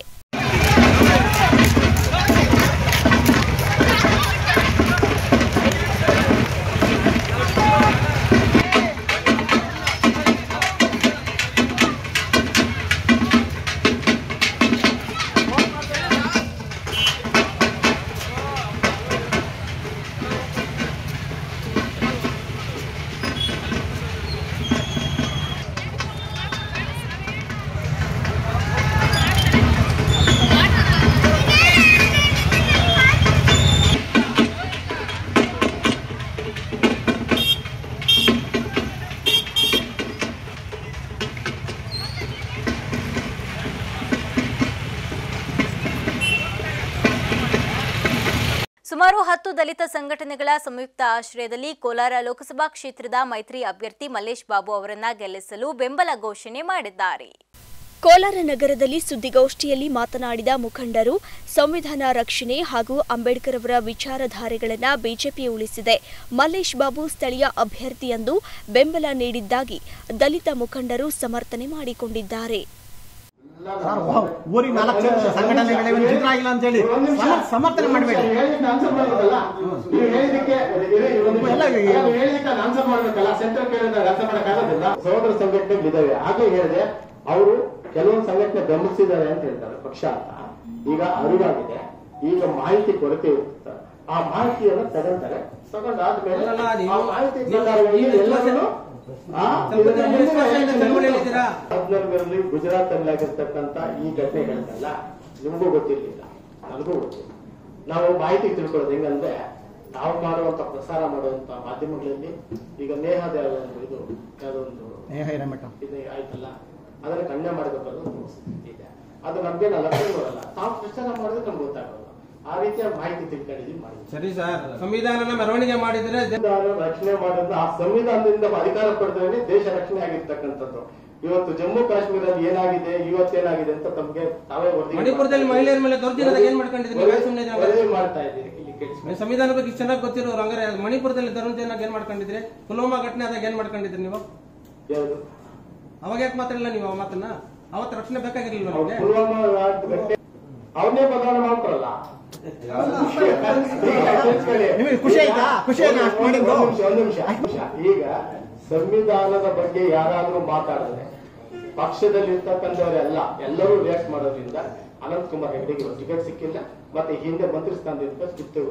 ಸುಮಾರು ಹತ್ತು ದಲಿತ ಸಂಘಟನೆಗಳ ಸಂಯುಕ್ತ ಆಶ್ರಯದಲ್ಲಿ ಕೋಲಾರ ಲೋಕಸಭಾ ಕ್ಷೇತ್ರದ ಮೈತ್ರಿ ಅಭ್ಯರ್ಥಿ ಮಲ್ಲೇಶ್ ಬಾಬು ಅವರನ್ನ ಗೆಲ್ಲಿಸಲು ಬೆಂಬಲ ಘೋಷಣೆ ಮಾಡಿದ್ದಾರೆ ಕೋಲಾರ ನಗರದಲ್ಲಿ ಸುದ್ದಿಗೋಷ್ಠಿಯಲ್ಲಿ ಮಾತನಾಡಿದ ಮುಖಂಡರು ಸಂವಿಧಾನ ರಕ್ಷಣೆ ಹಾಗೂ ಅಂಬೇಡ್ಕರ್ ಅವರ ವಿಚಾರಧಾರೆಗಳನ್ನು ಬಿಜೆಪಿ ಉಳಿಸಿದೆ ಮಲ್ಲೇಶ್ ಬಾಬು ಸ್ಥಳೀಯ ಅಭ್ಯರ್ಥಿ ಎಂದು ಬೆಂಬಲ ನೀಡಿದ್ದಾಗಿ ದಲಿತ ಮುಖಂಡರು ಸಮರ್ಥನೆ ಮಾಡಿಕೊಂಡಿದ್ದಾರೆ ಸರ್ ವಾವ್, ಊರಿಗೆ ನಾಲ್ಕು ಸಂಘಟನೆಗಳಿವೆ ಒಂದು ಚಿತ್ರ ಆಗಿಲ್ಲ ಅಂತ ಹೇಳಿ ಸಮರ್- ಸಮರ್ಥನೆ ಮಾಡಬೇಡಿ ಆನ್ಸರ್ ಮಾಡ್ಬೇಕಲ್ಲ ಸೆಂಟ್ರಲ್ ಕೇಳಿದಾಗ ಆನ್ಸರ್ ಮಾಡಕ್ಕಾಗೋದಿಲ್ಲ ಸಹೋದರ ಸಂಘಟನೆಗಳಿದಾವೆ ಹಾಗೆ ಹೇಳಿದೆ ಅವರು ಕೆಲವೊಂದು ಸಂಘಟನೆ ಬೆಂಬಲಿಸಿದ್ದಾರೆ ಅಂತ ಹೇಳ್ತಾರೆ ಪಕ್ಷ ಅಂತ ಈಗ ಅರಿವಾಗಿದೆ ಈಗ ಮಾಹಿತಿ ಕೊರತೆ ಇರುತ್ತೆ ಆ ಮಾಹಿತಿಯನ್ನು ತಗೊಂತಾರೆ ತಗೊಂಡಾದ್ಮೇಲೆ ಆ ಮಾಹಿತಿ ಪ್ರಕಾರವಾಗಿ ಎಲ್ಲರೂ ಹದಿನಾಲ್ಕರಲ್ಲಿ ಗುಜರಾತ್ ಅಲ್ಲಿ ಆಗಿರ್ತಕ್ಕಂಥ ಈ ಘಟನೆಗಳನ್ನೆಲ್ಲ ನಿಮಗೂ ಗೊತ್ತಿರ್ಲಿಲ್ಲ ನನಗೂ ಗೊತ್ತಿಲ್ಲ ನಾವು ಮಾಹಿತಿ ತಿಳ್ಕೊಳ್ಳೋದು ಹೆಂಗಂದ್ರೆ ನಾವು ಮಾಡುವಂತ ಪ್ರಸಾರ ಮಾಡುವಂತ ಮಾಧ್ಯಮಗಳಲ್ಲಿ ಈಗ ನೇಹದ ಒಂದು ಇದು ಯಾವುದೊಂದು ನೇಹ ಹಿರೇಮಠ ಇದು ಆಯ್ತಲ್ಲ ಅದನ್ನ ಖಂಡನೆ ಮಾಡಬೇಕಾದ ಒಂದು ಸ್ಥಿತಿ ಇದೆ ಅದು ನಮ್ಗೇನಲ್ಲ ಬರಲ್ಲ ತಾವು ಪ್ರಚಾರ ಮಾಡಿದ್ರೆ ನಮ್ಗೆ ಗೊತ್ತಾಗಲ್ಲ ಆ ರೀತಿಯ ಮಾಹಿತಿ ತಿಳ್ಕೊಂಡಿದ್ದೀವಿ ಮಾಡಿ ಸರಿ ಸರ್ ಸಂವಿಧಾನನ ಮೆರವಣಿಗೆ ಮಾಡಿದ್ರೆ ಸಂವಿಧಾನ ರಕ್ಷಣೆ ಮಾಡೋದು ಆ ಸಂವಿಧಾನದಿಂದ ಅಧಿಕಾರ ಪಡೆದ್ರೆ ದೇಶ ರಕ್ಷಣೆ ಆಗಿರ್ತಕ್ಕಂಥದ್ದು ಇವತ್ತು ಜಮ್ಮು ಕಾಶ್ಮೀರದಲ್ಲಿ ಏನಾಗಿದೆ ಇವತ್ತೇನಾಗಿದೆ ಅಂತ ತಮ್ಗೆ ತಾವೇ ವರದಿ ಮಣಿಪುರದಲ್ಲಿ ಮಹಿಳೆಯರ ಮೇಲೆ ದೌರ್ಜನ್ಯದಾಗ ಏನ್ ಮಾಡ್ಕೊಂಡಿದ್ರಿ ನೀವು ಸುಮ್ಮನೆ ವರದಿ ಮಾಡ್ತಾ ಇದ್ದೀರಿ ಇಲ್ಲಿ ಕೇಳಿಸ್ಕೊಳ್ಳಿ. ಸಂವಿಧಾನ ಬಗ್ಗೆ ಇಷ್ಟ್ ಚೆನ್ನಾಗಿ ಗೊತ್ತಿರೋರು ಹಂಗಾರೆ ಮಣಿಪುರದಲ್ಲಿ ದೌರ್ಜನ್ಯದಾಗ ಏನ್ ಮಾಡ್ಕೊಂಡಿದ್ರಿ ಪುಲ್ವಾಮಾ ಘಟನೆ ಆದಾಗ ಏನ್ ಮಾಡ್ಕೊಂಡಿದ್ರಿ ನೀವು ಯಾವುದು ಅವಾಗ ಯಾಕೆ ಮಾತಾಡಲಿಲ್ಲ ನೀವು ಆ ಮಾತನ್ನ ಅವತ್ತು ರಕ್ಷಣೆ ಬೇಕಾಗಿರ್ಲಿಲ್ಲ ಅವ್ರು ನಿಮಗೆ ಪುಲ್ವಾಮಾ ಘಟನೆ ಅವ್ರನ್ನೇ ಬದಲಾವಣೆ ಮಾಡ್ತಾರಲ್ಲ ನಿಮಗೆ ಖುಷಿ ಆಯ್ತಾ? ಖುಷಿ ಆಯ್ತಾ ಅಷ್ಟ್ ಮಾಡಿದ್ದು? ಒಂದು ನಿಮಿಷ, ಒಂದು ನಿಮಿಷ, ಒಂದು ನಿಮಿಷ. ಈಗ ಸಂವಿಧಾನದ ಬಗ್ಗೆ ಯಾರಾದ್ರೂ ಮಾತಾಡಿದ್ರೆ ಪಕ್ಷದಲ್ಲಿ ಇರ್ತಕ್ಕಂಥವರೆಲ್ಲ ಎಲ್ಲರೂ ರಿಯಾಕ್ಟ್ ಮಾಡೋದ್ರಿಂದ ಅನಂತ್ ಕುಮಾರ್ ಹೆಗಡೆಗೆ ಇವತ್ತು ಟಿಕೆಟ್ ಸಿಕ್ಕಿಲ್ಲ ಮತ್ತೆ ಹಿಂದೆ ಮಂತ್ರಿ ಸ್ಥಾನದಿಂದ ಕಿತ್ತರು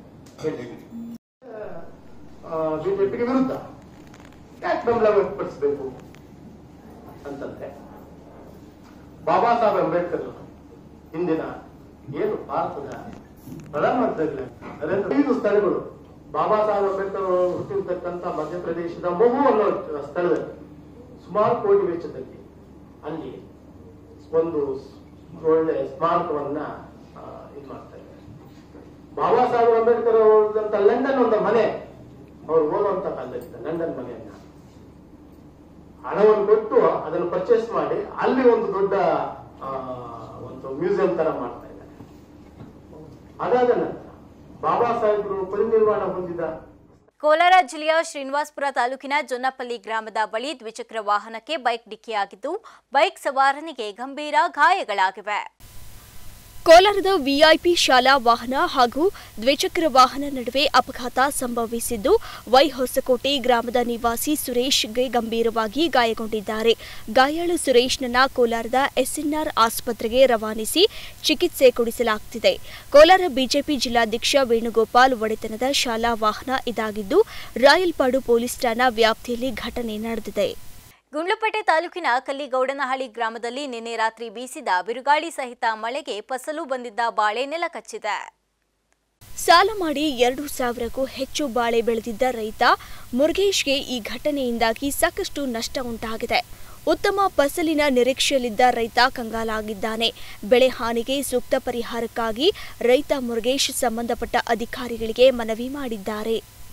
ಬಿಜೆಪಿಗೆ ವಿರುದ್ಧ ಯಾಕೆ ಬೆಂಬಲ ವ್ಯಕ್ತಪಡಿಸಬೇಕು ಅಂತಂದ್ರೆ ಬಾಬಾ ಸಾಹೇಬ್ ಅಂಬೇಡ್ಕರ್ ಅವರು ಹಿಂದಿನ ಏನು ಭಾರತದ ಪ್ರಧಾನಮಂತ್ರಿಗಳ ನರೇಂದ್ರ ಐದು ಸ್ಥಳಗಳು ಬಾಬಾ ಸಾಹೇಬ್ ಅಂಬೇಡ್ಕರ್ ಅವರು ಹುಟ್ಟಿರ್ತಕ್ಕಂಥ ಮಧ್ಯಪ್ರದೇಶದ ಮಹು ಅನ್ನೋ ಸ್ಥಳದಲ್ಲಿ ಸುಮಾರು ಕೋಟಿ ವೆಚ್ಚದಲ್ಲಿ ಅಲ್ಲಿ ಒಂದು ಒಳ್ಳೆ ಸ್ಮಾರಕವನ್ನ ಆ, ಇದು ಮಾಡ್ತಾ ಇದ್ದಾರೆ ಬಾಬಾ ಸಾಹೇಬ್ ಅಂಬೇಡ್ಕರ್ ಅವರದಂತ ಲಂಡನ್ ಒಂದು ಮನೆ ಅವ್ರು ಓದುವಂತ ಕಾಲದಲ್ಲಿ ಲಂಡನ್ ಮನೆಯನ್ನ ಹಣವನ್ನು ಕೊಟ್ಟು ಅದನ್ನು ಪರ್ಚೇಸ್ ಮಾಡಿ ಅಲ್ಲಿ ಒಂದು ದೊಡ್ಡ ಆ, ಒಂದು ಮ್ಯೂಸಿಯಂ ತರ ಮಾಡ್ತಾ ಇದ್ದಾರೆ ಅದಾದ ನಂತರ ಬಾಬಾ ಸಾಹೇಬರು ಪರಿನಿರ್ವಾಣ ಹೊಂದಿದ ಕೋಲಾರ ಜಿಲ್ಲೆಯ ಶ್ರೀನಿವಾಸಪುರ ತಾಲೂಕಿನ ಜೊನ್ನಪಲ್ಲಿ ಗ್ರಾಮದ ಬಳಿ ದ್ವಿಚಕ್ರ ವಾಹನಕ್ಕೆ ಬೈಕ್ ಡಿಕ್ಕಿಯಾಗಿದ್ದು ಬೈಕ್ ಸವಾರನಿಗೆ ಗಂಭೀರ ಗಾಯಗಳಾಗಿವೆ ಕೋಲಾರದ ವಿಐಪಿ ಶಾಲಾ ವಾಹನ ಹಾಗೂ ದ್ವಿಚಕ್ರ ವಾಹನ ನಡುವೆ ಅಪಘಾತ ಸಂಭವಿಸಿದ್ದು ವೈಹೊಸಕೋಟೆ ಗ್ರಾಮದ ನಿವಾಸಿ ಸುರೇಶ್ಗೆ ಗಂಭೀರವಾಗಿ ಗಾಯಗೊಂಡಿದ್ದಾರೆ ಗಾಯಾಳು ಸುರೇಶ್ನನ್ನ ಕೋಲಾರದ ಎಸ್ಎನ್ಆರ್ ಆಸ್ಪತ್ರೆಗೆ ರವಾನಿಸಿ ಚಿಕಿತ್ಸೆ ಕೊಡಿಸಲಾಗುತ್ತಿದೆ ಕೋಲಾರ ಬಿಜೆಪಿ ಜಿಲ್ಲಾಧ್ಯಕ್ಷ ವೇಣುಗೋಪಾಲ್ ಒಡೆತನದ ಶಾಲಾ ವಾಹನ ಇದಾಗಿದ್ದು ರಾಯಲ್ಪಾಡು ಪೊಲೀಸ್ ಠಾಣಾ ವ್ಯಾಪ್ತಿಯಲ್ಲಿ ಘಟನೆ ನಡೆದಿದೆ ಗುಂಡ್ಲುಪೇಟೆ ತಾಲೂಕಿನ ಕಲ್ಲಿಗೌಡನಹಳ್ಳಿ ಗ್ರಾಮದಲ್ಲಿ ನಿನ್ನೆ ರಾತ್ರಿ ಬೀಸಿದ ಬಿರುಗಾಳಿ ಸಹಿತ ಮಳೆಗೆ ಫಸಲು ಬಂದಿದ್ದ ಬಾಳೆ ನೆಲ ಕಚ್ಚಿದೆ ಸಾಲ ಮಾಡಿ ಎರಡು ಸಾವಿರಕ್ಕೂ ಹೆಚ್ಚು ಬಾಳೆ ಬೆಳೆದಿದ್ದ ರೈತ ಮುರುಗೇಶ್ಗೆ ಈ ಘಟನೆಯಿಂದಾಗಿ ಸಾಕಷ್ಟು ನಷ್ಟ ಉಂಟಾಗಿದೆ ಉತ್ತಮ ಫಸಲಿನ ನಿರೀಕ್ಷೆಯಲ್ಲಿದ್ದ ರೈತ ಕಂಗಾಲಾಗಿದ್ದಾನೆ ಬೆಳೆ ಹಾನಿಗೆ ಸೂಕ್ತ ಪರಿಹಾರಕ್ಕಾಗಿ ರೈತ ಮುರುಗೇಶ್ ಸಂಬಂಧಪಟ್ಟ ಅಧಿಕಾರಿಗಳಿಗೆ ಮನವಿ ಮಾಡಿದ್ದಾರೆ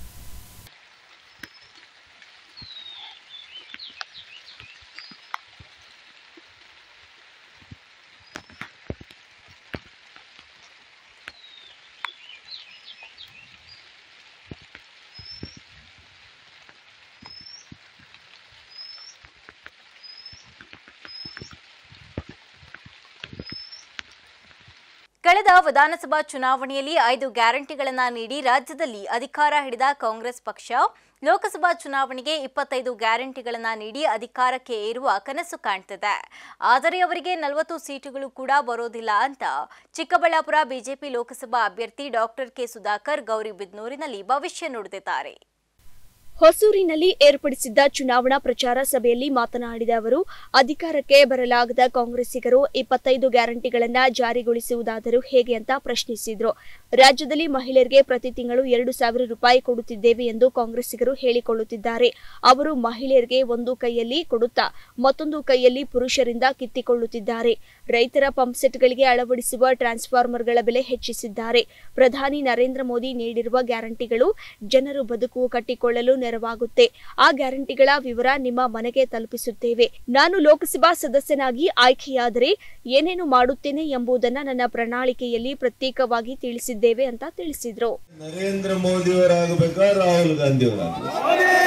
ಕಳೆದ ವಿಧಾನಸಭಾ ಚುನಾವಣೆಯಲ್ಲಿ ಐದು ಗ್ಯಾರಂಟಿಗಳನ್ನ ನೀಡಿ ರಾಜ್ಯದಲ್ಲಿ ಅಧಿಕಾರ ಹಿಡಿದ ಕಾಂಗ್ರೆಸ್ ಪಕ್ಷ ಲೋಕಸಭಾ ಚುನಾವಣೆಗೆ ಇಪ್ಪತ್ತೈದು ಗ್ಯಾರಂಟಿಗಳನ್ನ ನೀಡಿ ಅಧಿಕಾರಕ್ಕೆ ಏರುವ ಕನಸು ಕಾಣ್ತಿದೆ ಆದರೆ ಅವರಿಗೆ ನಲವತ್ತು ಸೀಟುಗಳು ಕೂಡ ಬರೋದಿಲ್ಲ ಅಂತ ಚಿಕ್ಕಬಳ್ಳಾಪುರ ಬಿಜೆಪಿ ಲೋಕಸಭಾ ಅಭ್ಯರ್ಥಿ ಡಾಕ್ಟರ್ ಕೆ ಸುಧಾಕರ್ ಗೌರಿಬಿದ್ನೂರಿನಲ್ಲಿ ಭವಿಷ್ಯ ನುಡಿದಿದ್ದಾರೆ ಹೊಸೂರಿನಲ್ಲಿ ಏರ್ಪಡಿಸಿದ್ದ ಚುನಾವಣಾ ಪ್ರಚಾರ ಸಭೆಯಲ್ಲಿ ಮಾತನಾಡಿದ ಅವರು ಅಧಿಕಾರಕ್ಕೆ ಬರಲಾಗದ ಕಾಂಗ್ರೆಸ್ಸಿಗರು ಇಪ್ಪತ್ತೈದು ಗ್ಯಾರಂಟಿಗಳನ್ನ ಜಾರಿಗೊಳಿಸುವುದಾದರೂ ಹೇಗೆ ಅಂತ ಪ್ರಶ್ನಿಸಿದ್ರು ರಾಜ್ಯದಲ್ಲಿ ಮಹಿಳೆಯರಿಗೆ ಪ್ರತಿ ತಿಂಗಳು ಎರಡು ಸಾವಿರ ರೂಪಾಯಿ ಕೊಡುತ್ತಿದ್ದೇವೆ ಎಂದು ಕಾಂಗ್ರೆಸ್ಸಿಗರು ಹೇಳಿಕೊಳ್ಳುತ್ತಿದ್ದಾರೆ ಅವರು ಮಹಿಳೆಯರಿಗೆ ಒಂದು ಕೈಯಲ್ಲಿ ಕೊಡುತ್ತಾ ಮತ್ತೊಂದು ಕೈಯಲ್ಲಿ ಪುರುಷರಿಂದ ಕಿತ್ತಿಕೊಳ್ಳುತ್ತಿದ್ದಾರೆ ರೈತರ ಪಂಪ್ಸೆಟ್ಗಳಿಗೆ ಅಳವಡಿಸುವ ಟ್ರಾನ್ಸ್ಫಾರ್ಮರ್ಗಳ ಬೆಲೆ ಹೆಚ್ಚಿಸಿದ್ದಾರೆ ಪ್ರಧಾನಿ ನರೇಂದ್ರ ಮೋದಿ ನೀಡಿರುವ ಗ್ಯಾರಂಟಿಗಳು ಜನರು ಬದುಕು ಕಟ್ಟಿಕೊಳ್ಳಲು ನೆರವಾಗುತ್ತೆ ಆ ಗ್ಯಾರಂಟಿಗಳ ವಿವರ ನಿಮ್ಮ ಮನೆಗೆ ತಲುಪಿಸುತ್ತೇವೆ ನಾನು ಲೋಕಸಭಾ ಸದಸ್ಯನಾಗಿ ಆಯ್ಕೆಯಾದರೆ ಏನೇನು ಮಾಡುತ್ತೇನೆ ಎಂಬುದನ್ನು ನನ್ನ ಪ್ರಣಾಳಿಕೆಯಲ್ಲಿ ಪ್ರತ್ಯೇಕವಾಗಿ ತಿಳಿಸಿದ್ದೇವೆ ಅಂತ ತಿಳಿಸಿದ್ರು ನರೇಂದ್ರ ಮೋದಿಯವರಾಗಬೇಕಾ ರಾಹುಲ್ ಗಾಂಧಿಯವರಾಗಬೇಕು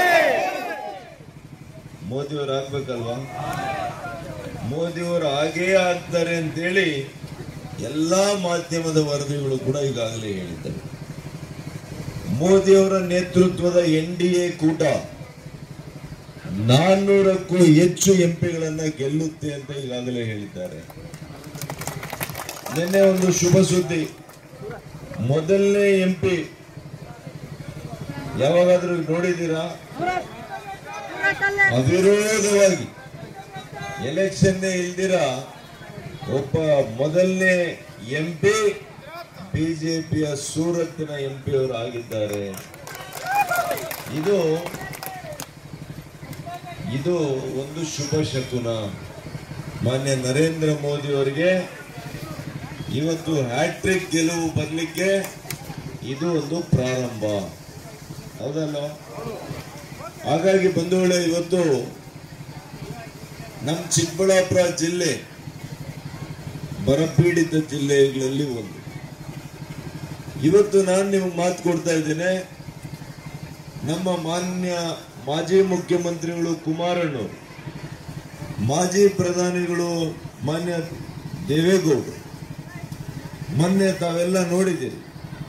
ಮೋದಿಯವರು ಆಗ್ಬೇಕಲ್ವಾ ಮೋದಿಯವರು ಆಗೇ ಆಗ್ತಾರೆ ಅಂತೇಳಿ ಎಲ್ಲಾ ಮಾಧ್ಯಮದ ವರದಿಗಳು ಕೂಡ ಈಗಾಗಲೇ ಹೇಳಿದ್ದಾರೆ ಮೋದಿಯವರ ನೇತೃತ್ವದ ಎನ್ ಡಿ ಎ ಕೂಟ ನಾನ್ನೂರಕ್ಕೂ ಹೆಚ್ಚು ಎಂಪಿಗಳನ್ನ ಗೆಲ್ಲುತ್ತೆ ಅಂತ ಈಗಾಗಲೇ ಹೇಳಿದ್ದಾರೆ ನಿನ್ನೆ ಒಂದು ಶುಭ ಸುದ್ದಿ ಮೊದಲನೇ ಎಂಪಿ ಯಾವಾಗಾದ್ರೂ ನೋಡಿದ್ದೀರಾ ಅವಿರೋಧವಾಗಿ ಎಲೆಕ್ಷನ್ನೇ ಇಲ್ದಿರ ಒಬ್ಬ ಮೊದಲನೇ ಎಂಪಿ ಬಿಜೆಪಿಯ ಸೂರತ್ನ ಎಂಪಿ ಅವರು ಆಗಿದ್ದಾರೆ ಇದು ಇದು ಒಂದು ಶುಭ ಶಕುನ ಮಾನ್ಯ ನರೇಂದ್ರ ಮೋದಿ ಅವರಿಗೆ ಇವತ್ತು ಹ್ಯಾಟ್ರಿಕ್ ಗೆಲುವು ಬರಲಿಕ್ಕೆ ಇದು ಒಂದು ಪ್ರಾರಂಭ ಹೌದಲ್ಲ ಹಾಗಾಗಿ ಬಂಧುಗಳೇ ಇವತ್ತು ನಮ್ಮ ಚಿಕ್ಕಬಳ್ಳಾಪುರ ಜಿಲ್ಲೆ ಬರಪೀಡಿತ ಜಿಲ್ಲೆಗಳಲ್ಲಿ ಒಂದು ಇವತ್ತು ನಾನು ನಿಮಗೆ ಮಾತು ಕೊಡ್ತಾ ಇದ್ದೇನೆ ನಮ್ಮ ಮಾನ್ಯ ಮಾಜಿ ಮುಖ್ಯಮಂತ್ರಿಗಳು ಕುಮಾರಣ್ಣವರು ಮಾಜಿ ಪ್ರಧಾನಿಗಳು ಮಾನ್ಯ ದೇವೇಗೌಡರು ಮೊನ್ನೆ ತಾವೆಲ್ಲ ನೋಡಿದ್ದೀರಿ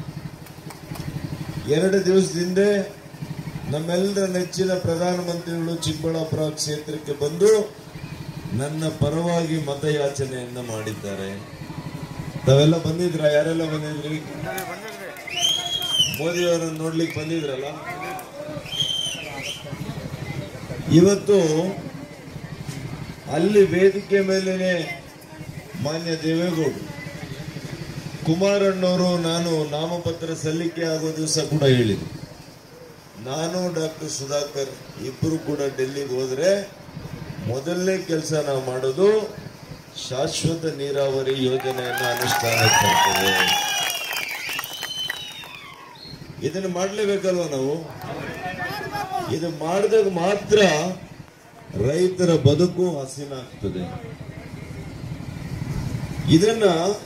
ಎರಡು ದಿವಸದಿಂದ ನಮ್ಮೆಲ್ಲರ ನೆಚ್ಚಿನ ಪ್ರಧಾನಮಂತ್ರಿಗಳು ಚಿಕ್ಕಬಳ್ಳಾಪುರ ಕ್ಷೇತ್ರಕ್ಕೆ ಬಂದು ನನ್ನ ಪರವಾಗಿ ಮತಯಾಚನೆಯನ್ನ ಮಾಡಿದ್ದಾರೆ ತಾವೆಲ್ಲ ಬಂದಿದ್ರ ಯಾರೆಲ್ಲ ಬಂದಿದ್ರಿ ಮೋದಿ ಅವರನ್ನು ನೋಡ್ಲಿಕ್ಕೆ ಬಂದಿದ್ರಲ್ಲ ಇವತ್ತು ಅಲ್ಲಿ ವೇದಿಕೆ ಮೇಲೇನೆ ಮಾನ್ಯ ದೇವೇಗೌಡರು ಕುಮಾರಣ್ಣವರು ನಾನು ನಾಮಪತ್ರ ಸಲ್ಲಿಕೆ ಆಗೋ ದಿವಸ ಕೂಡ ಹೇಳಿದೆ ನಾನು ಡಾಕ್ಟರ್ ಸುಧಾಕರ್ ಇಬ್ಬರು ಕೂಡ ಡೆಲ್ಲಿಗೆ ಹೋದ್ರೆ ಮೊದಲನೇ ಕೆಲಸ ನಾವು ಮಾಡೋದು ಶಾಶ್ವತ ನೀರಾವರಿ ಯೋಜನೆಯನ್ನು ಅನುಷ್ಠಾನಕ್ಕೆ ತರ್ತೇವೆ ಇದನ್ನು ಮಾಡಲೇಬೇಕಲ್ವ ನಾವು ಇದು ಮಾಡಿದಾಗ ಮಾತ್ರ ರೈತರ ಬದುಕು ಹಸಿನಾಗ್ತದೆ ಇದನ್ನ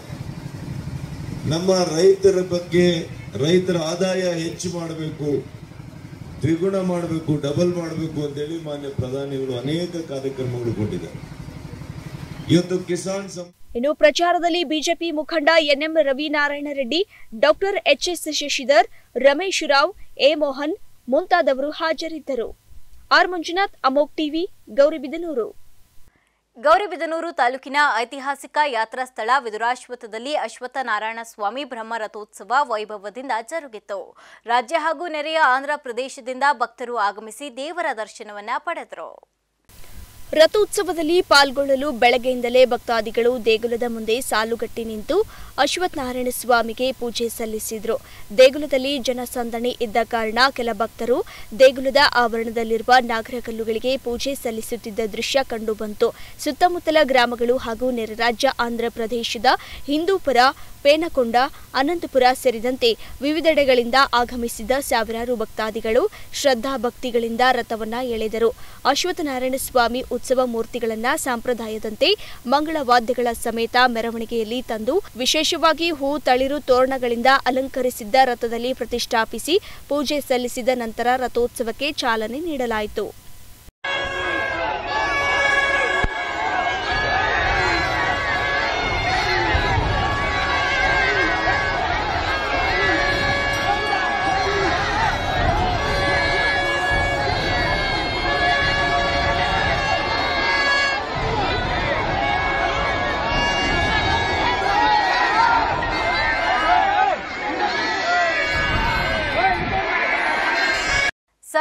ನಮ್ಮ ರೈತರ ಬಗ್ಗೆ ರೈತರ ಆದಾಯ ಹೆಚ್ಚು ಮಾಡಬೇಕು ದ್ವಿಗುಣ ಮಾಡಬೇಕು ಡಬಲ್ ಮಾಡಬೇಕು ಅಂತೇಳಿ ಮಾನ್ಯ ಪ್ರಧಾನಿಗಳು ಅನೇಕ ಕಾರ್ಯಕ್ರಮಗಳು ಕೊಟ್ಟಿದ್ದಾರೆ ಇವತ್ತು ಕಿಸಾನ್ ಸಂ ಇನ್ನು ಪ್ರಚಾರದಲ್ಲಿ ಬಿಜೆಪಿ ಮುಖಂಡ NM Ravinarayana Reddy doctor HS Shashidhar Ramesh Rao A Mohan ಮುಂತಾದವರು ಹಾಜರಿದ್ದರು ಆರ್ ಮಂಜುನಾಥ್ ಅಮೋಕ್ ಟಿವಿ ಗೌರಿಬಿದನೂರು ಗೌರಿಬಿದನೂರು ತಾಲೂಕಿನ ಐತಿಹಾಸಿಕ ಯಾತ್ರಾ ಸ್ಥಳ ವಿದುರಾಶ್ವತ್ಥದಲ್ಲಿ ಅಶ್ವತ್ಥ ನಾರಾಯಣ ಸ್ವಾಮಿ ಬ್ರಹ್ಮ ರಥೋತ್ಸವ ವೈಭವದಿಂದ ಜರುಗಿತು ರಾಜ್ಯ ಹಾಗೂ ನೆರೆಯ ಆಂಧ್ರ ಪ್ರದೇಶದಿಂದ ಭಕ್ತರು ಆಗಮಿಸಿ ದೇವರ ದರ್ಶನವನ್ನ ಪಡೆದರು ರಥೋತ್ಸವದಲ್ಲಿ ಪಾಲ್ಗೊಳ್ಳಲು ಬೆಳಗ್ಗೆಯಿಂದಲೇ ಭಕ್ತಾದಿಗಳು ದೇಗುಲದ ಮುಂದೆ ಸಾಲುಗಟ್ಟಿ ನಿಂತು ಅಶ್ವತ್ಥನಾರಾಯಣ ಸ್ವಾಮಿಗೆ ಪೂಜೆ ಸಲ್ಲಿಸಿದ್ರು ದೇಗುಲದಲ್ಲಿ ಜನಸಂದಣಿ ಇದ್ದ ಕಾರಣ ಕೆಲ ಭಕ್ತರು ದೇಗುಲದ ಆವರಣದಲ್ಲಿರುವ ನಾಗರಕಲ್ಲುಗಳಿಗೆ ಪೂಜೆ ಸಲ್ಲಿಸುತ್ತಿದ್ದ ದೃಶ್ಯ ಕಂಡುಬಂತು ಸುತ್ತಮುತ್ತಲ ಗ್ರಾಮಗಳು ಹಾಗೂ ನೆರೆ ರಾಜ್ಯ ಆಂಧ್ರ ಪ್ರದೇಶದ ಹಿಂದೂಪುರ ಪೇನಕೊಂಡ ಅನಂತಪುರ ಸೇರಿದಂತೆ ವಿವಿಧೆಡೆಗಳಿಂದ ಆಗಮಿಸಿದ್ದ ಸಾವಿರಾರು ಭಕ್ತಾದಿಗಳು ಶ್ರದ್ಧಾ ಭಕ್ತಿಗಳಿಂದ ರಥವನ್ನ ಎಳೆದರು ಅಶ್ವತ್ಥನಾರಾಯಣ ಸ್ವಾಮಿ ಉತ್ಸವ ಮೂರ್ತಿಗಳನ್ನ ಸಂಪ್ರದಾಯದಂತೆ ಮಂಗಳವಾದ್ಯಗಳ ಸಮೇತ ಮೆರವಣಿಗೆಯಲ್ಲಿ ತಂದು ವಿಶೇಷವಾಗಿ ಹೂ ತಳಿರು ತೋರಣಗಳಿಂದ ಅಲಂಕರಿಸಿದ್ದ ರಥದಲ್ಲಿ ಪ್ರತಿಷ್ಠಾಪಿಸಿ ಪೂಜೆ ಸಲ್ಲಿಸಿದ ನಂತರ ರಥೋತ್ಸವಕ್ಕೆ ಚಾಲನೆ ನೀಡಲಾಯಿತು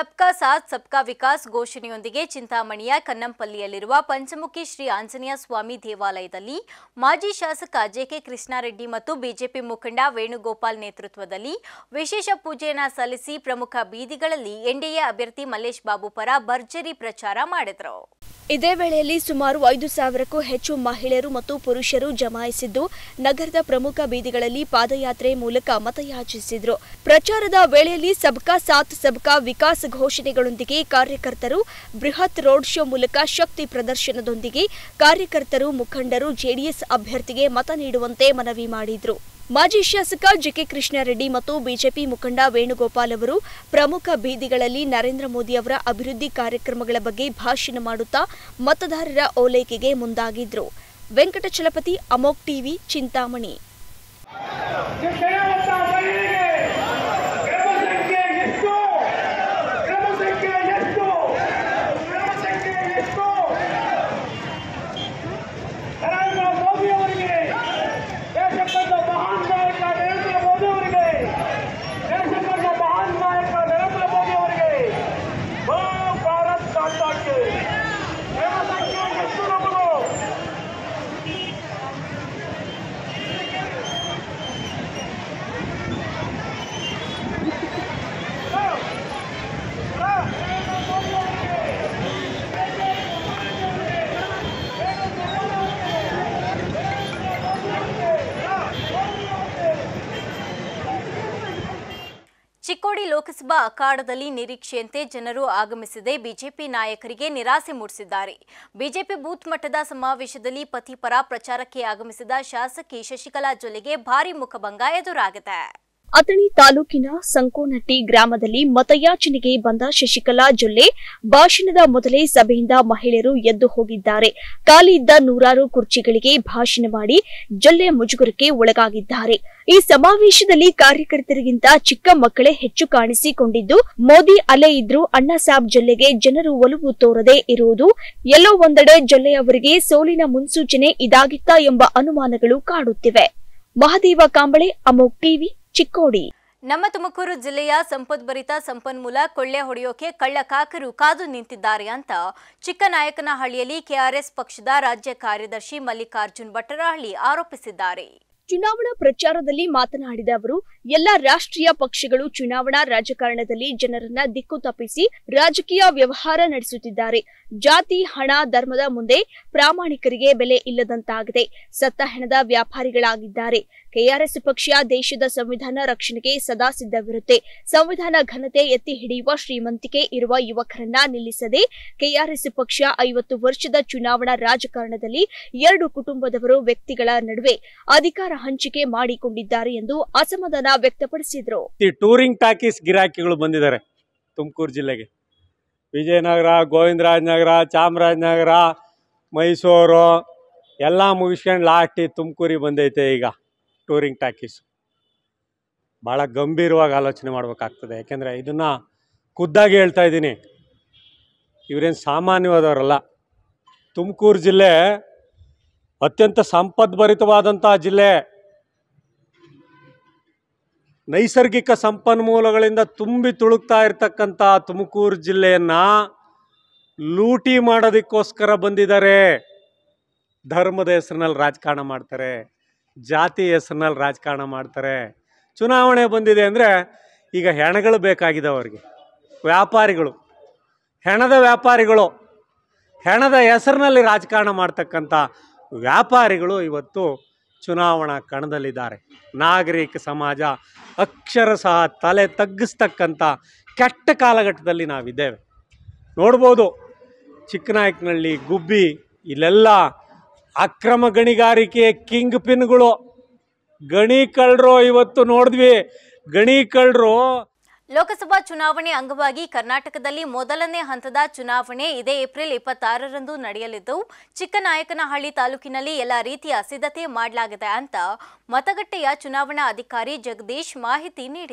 ಸಬ್ಕಾ ಸಾಥ್ ಸಬ್ಕಾ ವಿಕಾಸ್ ಘೋಷಣೆಯೊಂದಿಗೆ ಚಿಂತಾಮಣಿಯ ಕನ್ನಂಪಲ್ಲಿಯಲ್ಲಿರುವ ಪಂಚಮುಖಿ ಶ್ರೀ ಆಂಜನೇಯ ಸ್ವಾಮಿ ದೇವಾಲಯದಲ್ಲಿ ಮಾಜಿ ಶಾಸಕ ಜೆಕೆ ಕೃಷ್ಣಾರೆಡ್ಡಿ ಮತ್ತು ಬಿಜೆಪಿ ಮುಖಂಡ ವೇಣುಗೋಪಾಲ್ ನೇತೃತ್ವದಲ್ಲಿ ವಿಶೇಷ ಪೂಜೆಯನ್ನ ಸಲ್ಲಿಸಿ ಪ್ರಮುಖ ಬೀದಿಗಳಲ್ಲಿ ಎನ್ಡಿಎ ಅಭ್ಯರ್ಥಿ ಮಲ್ಲೇಶ್ ಬಾಬು ಪರ ಭರ್ಜರಿ ಪ್ರಚಾರ ಮಾಡಿದರು ಇದೇ ವೇಳೆಯಲ್ಲಿ ಸುಮಾರು ಐದು ಸಾವಿರಕ್ಕೂ ಹೆಚ್ಚು ಮಹಿಳೆಯರು ಮತ್ತು ಪುರುಷರು ಜಮಾಯಿಸಿದ್ದು ನಗರದ ಪ್ರಮುಖ ಬೀದಿಗಳಲ್ಲಿ ಪಾದಯಾತ್ರೆ ಮೂಲಕ ಮತಯಾಚಿಸಿದ್ರು ಪ್ರಚಾರದ ವೇಳೆಯಲ್ಲಿ ಸಬ್ಕಾ ಸಾಥ್ ಸಬ್ಕಾ ವಿಕಾಸ್ ಘೋಷಣೆಗಳೊಂದಿಗೆ ಕಾರ್ಯಕರ್ತರು ಬೃಹತ್ ರೋಡ್ ಶೋ ಮೂಲಕ ಶಕ್ತಿ ಪ್ರದರ್ಶನದೊಂದಿಗೆ ಕಾರ್ಯಕರ್ತರು ಮುಖಂಡರು ಜೆಡಿಎಸ್ ಅಭ್ಯರ್ಥಿಗೆ ಮತ ನೀಡುವಂತೆ ಮನವಿ ಮಾಡಿದ್ರು ಮಾಜಿ ಶಾಸಕ ಜಿಕೆ ಕೃಷ್ಣಾರೆಡ್ಡಿ ಮತ್ತು ಬಿಜೆಪಿ ಮುಖಂಡ ವೇಣುಗೋಪಾಲ್ ಅವರು ಪ್ರಮುಖ ಬೀದಿಗಳಲ್ಲಿ ನರೇಂದ್ರ ಮೋದಿ ಅವರ ಅಭಿವೃದ್ಧಿ ಕಾರ್ಯಕ್ರಮಗಳ ಬಗ್ಗೆ ಭಾಷಣ ಮಾಡುತ್ತಾ ಮತದಾರರ ಓಲೈಕೆಗೆ ಮುಂದಾಗಿದ್ರು ವೆಂಕಟಚಲಪತಿ ಅಮೋಕ್ ಟಿವಿ ಚಿಂತಾಮಣಿ ನರೇಂದ್ರ ಮೋದಿ ಅವರಿಗೆ ದೇಶಕ್ಕಂತ ಮಹಾನ್ ನಾಯಕ ನರೇಂದ್ರ ಮೋದಿ ಅವರಿಗೆ ದೇಶಕ್ಕಂತ ಮಹಾನ್ ನಾಯಕ ನರೇಂದ್ರ ಮೋದಿ ಅವರಿಗೆ ಓ ಭಾರತ್ ಮಾತಾಕ್ಕೆ ಜನಸಂಖ್ಯೆ ಎಷ್ಟು ನಮ್ಮದು ಚಿಕ್ಕೋಡಿ ಲೋಕಸಭಾ ಅಖಾಡದಲ್ಲಿ ನಿರೀಕ್ಷೆಯಂತೆ ಜನರು ಆಗಮಿಸದೆ ಬಿಜೆಪಿ ನಾಯಕರಿಗೆ ನಿರಾಸೆ ಮೂಡಿಸಿದ್ದಾರೆ ಬಿಜೆಪಿ ಬೂತ್ ಮಟ್ಟದ ಸಮಾವೇಶದಲ್ಲಿ ಪತಿ ಪರ ಪ್ರಚಾರಕ್ಕೆ ಆಗಮಿಸಿದ ಶಾಸಕಿ ಶಶಿಕಲಾ ಜೊಲ್ಲೆಗೆ ಭಾರಿ ಮುಖಭಂಗ ಎದುರಾಗಿದೆ ಅಥಣಿ ತಾಲೂಕಿನ ಸಂಕೋನಟ್ಟಿ ಗ್ರಾಮದಲ್ಲಿ ಮತಯಾಚನೆಗೆ ಬಂದ ಶಶಿಕಲಾ ಜೊಲ್ಲೆ ಭಾಷಣದ ಮೊದಲೇ ಸಭೆಯಿಂದ ಮಹಿಳೆಯರು ಎದ್ದು ಹೋಗಿದ್ದಾರೆ ಖಾಲಿ ಇದ್ದ ನೂರಾರು ಕುರ್ಚಿಗಳಿಗೆ ಭಾಷಣ ಮಾಡಿ ಜೊಲ್ಲೆ ಮುಜುಗರಕ್ಕೆ ಒಳಗಾಗಿದ್ದಾರೆ ಈ ಸಮಾವೇಶದಲ್ಲಿ ಕಾರ್ಯಕರ್ತರಿಗಿಂತ ಚಿಕ್ಕ ಮಕ್ಕಳೇ ಹೆಚ್ಚು ಕಾಣಿಸಿಕೊಂಡಿದ್ದು ಮೋದಿ ಅಲೆ ಇದ್ರೂ ಅಣ್ಣಾ ಸಾಬ್ ಜೊಲ್ಲೆಗೆ ಜನರು ಒಲವು ತೋರದೆ ಇರುವುದು ಎಲ್ಲೋ ಒಂದೆಡೆ ಜೊಲ್ಲೆ ಅವರಿಗೆ ಸೋಲಿನ ಮುನ್ಸೂಚನೆ ಇದಾಗಿತ್ತಾ ಎಂಬ ಅನುಮಾನಗಳು ಕಾಡುತ್ತಿವೆ ಮಹದೇವ ಕಾಂಬಳೆ ಅಮೋಕ್ ಟಿವಿ ಚಿಕ್ಕೋಡಿ ನಮ್ಮ ತುಮಕೂರು ಜಿಲ್ಲೆಯ ಸಂಪದ್ಭರಿತ ಸಂಪನ್ಮೂಲ ಕೊಳ್ಳೆ ಹೊಡೆಯೋಕೆ ಕಳ್ಳಕಾಕರು ಕಾದು ನಿಂತಿದ್ದಾರೆ ಅಂತ ಚಿಕ್ಕನಾಯಕನಹಳ್ಳಿಯಲ್ಲಿ ಕೆಆರ್ಎಸ್ ಪಕ್ಷದ ರಾಜ್ಯ ಕಾರ್ಯದರ್ಶಿ ಮಲ್ಲಿಕಾರ್ಜುನ್ ಭಟ್ಟರಹಳ್ಳಿ ಆರೋಪಿಸಿದ್ದಾರೆ ಚುನಾವಣಾ ಪ್ರಚಾರದಲ್ಲಿ ಮಾತನಾಡಿದ ಅವರು ಎಲ್ಲ ರಾಷ್ಟ್ರೀಯ ಪಕ್ಷಗಳು ಚುನಾವಣಾ ರಾಜಕಾರಣದಲ್ಲಿ ಜನರನ್ನ ದಿಕ್ಕು ತಪ್ಪಿಸಿ ರಾಜಕೀಯ ವ್ಯವಹಾರ ನಡೆಸುತ್ತಿದ್ದಾರೆ ಜಾತಿ ಹಣ ಧರ್ಮದ ಮುಂದೆ ಪ್ರಾಮಾಣಿಕರಿಗೆ ಬೆಲೆ ಇಲ್ಲದಂತಾಗಿದೆ ಸತ್ತ ಹೆಣದ ವ್ಯಾಪಾರಿಗಳಾಗಿದ್ದಾರೆ ಕೆಆರ್ಎಸ್ ಪಕ್ಷ ದೇಶದ ಸಂವಿಧಾನ ರಕ್ಷಣೆಗೆ ಸದಾ ಸಿದ್ಧವಿರುತ್ತೆ ಸಂವಿಧಾನ ಘನತೆ ಎತ್ತಿ ಹಿಡಿಯುವ ಶ್ರೀಮಂತಿಕೆ ಇರುವ ಯುವಕರನ್ನ ನಿಲ್ಲಿಸದೆ ಕೆಆರ್ಎಸ್ ಪಕ್ಷ ಐವತ್ತು ವರ್ಷದ ಚುನಾವಣಾ ರಾಜಕಾರಣದಲ್ಲಿ ಎರಡು ಕುಟುಂಬದವರು ವ್ಯಕ್ತಿಗಳ ನಡುವೆ ಅಧಿಕಾರ ಹಂಚಿಕೆ ಮಾಡಿಕೊಂಡಿದ್ದಾರೆ ಎಂದು ಅಸಮಾಧಾನ ವ್ಯಕ್ತಪಡಿಸಿದರು ಈ ಟೂರಿಂಗ್ ಟಾಕೀಸ್ ಗಿರಾಕಿಗಳು ಬಂದಿದ್ದಾರೆ ತುಮಕೂರು ಜಿಲ್ಲೆಗೆ ವಿಜಯನಗರ ಗೋವಿಂದರಾಜನಗರ ಚಾಮರಾಜನಗರ ಮೈಸೂರು ಎಲ್ಲ ಮುಗಿಸ್ಕೊಂಡು ಲಾಸ್ಟ್ ತುಮಕೂರಿಗೆ ಬಂದೈತೆ ಈಗ ಟೂರಿಂಗ್ ಟಾಕೀಸ್ ಭಾಳ ಗಂಭೀರವಾಗಿ ಆಲೋಚನೆ ಮಾಡಬೇಕಾಗ್ತದೆ ಯಾಕೆಂದರೆ ಇದನ್ನು ಖುದ್ದಾಗಿ ಹೇಳ್ತಾ ಇದ್ದೀನಿ ಇವರೇನು ಸಾಮಾನ್ಯವಾದವರಲ್ಲ ತುಮಕೂರು ಜಿಲ್ಲೆ ಅತ್ಯಂತ ಸಂಪದ್ಭರಿತವಾದಂಥ ಜಿಲ್ಲೆ ನೈಸರ್ಗಿಕ ಸಂಪನ್ಮೂಲಗಳಿಂದ ತುಂಬಿ ತುಳುಕ್ತಾ ಇರ್ತಕ್ಕಂಥ ತುಮಕೂರು ಜಿಲ್ಲೆಯನ್ನು ಲೂಟಿ ಮಾಡೋದಕ್ಕೋಸ್ಕರ ಬಂದಿದ್ದಾರೆ ಧರ್ಮದ ಹೆಸರಿನಲ್ಲಿ ರಾಜಕಾರಣ ಮಾಡ್ತಾರೆ ಜಾತಿ ಹೆಸರಿನಲ್ಲಿ ರಾಜಕಾರಣ ಮಾಡ್ತಾರೆ ಚುನಾವಣೆ ಬಂದಿದೆ ಅಂದರೆ ಈಗ ಹೆಣಗಳು ಬೇಕಾಗಿದೆ ಅವರಿಗೆ ವ್ಯಾಪಾರಿಗಳು ಹೆಣದ ವ್ಯಾಪಾರಿಗಳು ಹೆಣದ ಹೆಸರಿನಲ್ಲಿ ರಾಜಕಾರಣ ಮಾಡ್ತಕ್ಕಂಥ ವ್ಯಾಪಾರಿಗಳು ಇವತ್ತು ಚುನಾವಣಾ ಕಣದಲ್ಲಿದ್ದಾರೆ ನಾಗರಿಕ ಸಮಾಜ ಅಕ್ಷರ ಸಹ ತಲೆ ತಗ್ಗಿಸ್ತಕ್ಕಂಥ ಕೆಟ್ಟ ಕಾಲಘಟ್ಟದಲ್ಲಿ ನಾವಿದ್ದೇವೆ ನೋಡ್ಬೋದು ಚಿಕ್ಕನಾಯಕನಹಳ್ಳಿ ಗುಬ್ಬಿ ಇಲ್ಲೆಲ್ಲ ಅಕ್ರಮ ಗಣಿಗಾರಿಕೆ ಕಿಂಗ್ ಪಿನ್ಗಳು ಗಣಿ ಕಳ್ಳರು ಇವತ್ತು ನೋಡಿದ್ವಿ ಗಣಿ ಕಳ್ಳರು ಲೋಕಸಭಾ ಚುನಾವಣೆ ಅಂಗವಾಗಿ ಕರ್ನಾಟಕದಲ್ಲಿ ಮೊದಲನೇ ಹಂತದ ಚುನಾವಣೆ ಇದೇ ಏಪ್ರಿಲ್ ಇಪ್ಪತ್ತಾರರಂದು ನಡೆಯಲಿದ್ದು ಚಿಕ್ಕನಾಯಕನಹಳ್ಳಿ ತಾಲೂಕಿನಲ್ಲಿ ಎಲ್ಲ ರೀತಿಯ ಸಿದ್ಧತೆ ಮಾಡಲಾಗಿದೆ ಅಂತ ಮತಗಟ್ಟೆಯ ಚುನಾವಣಾ ಅಧಿಕಾರಿ ಜಗದೀಶ್ ಮಾಹಿತಿ ನೀಡಿದರು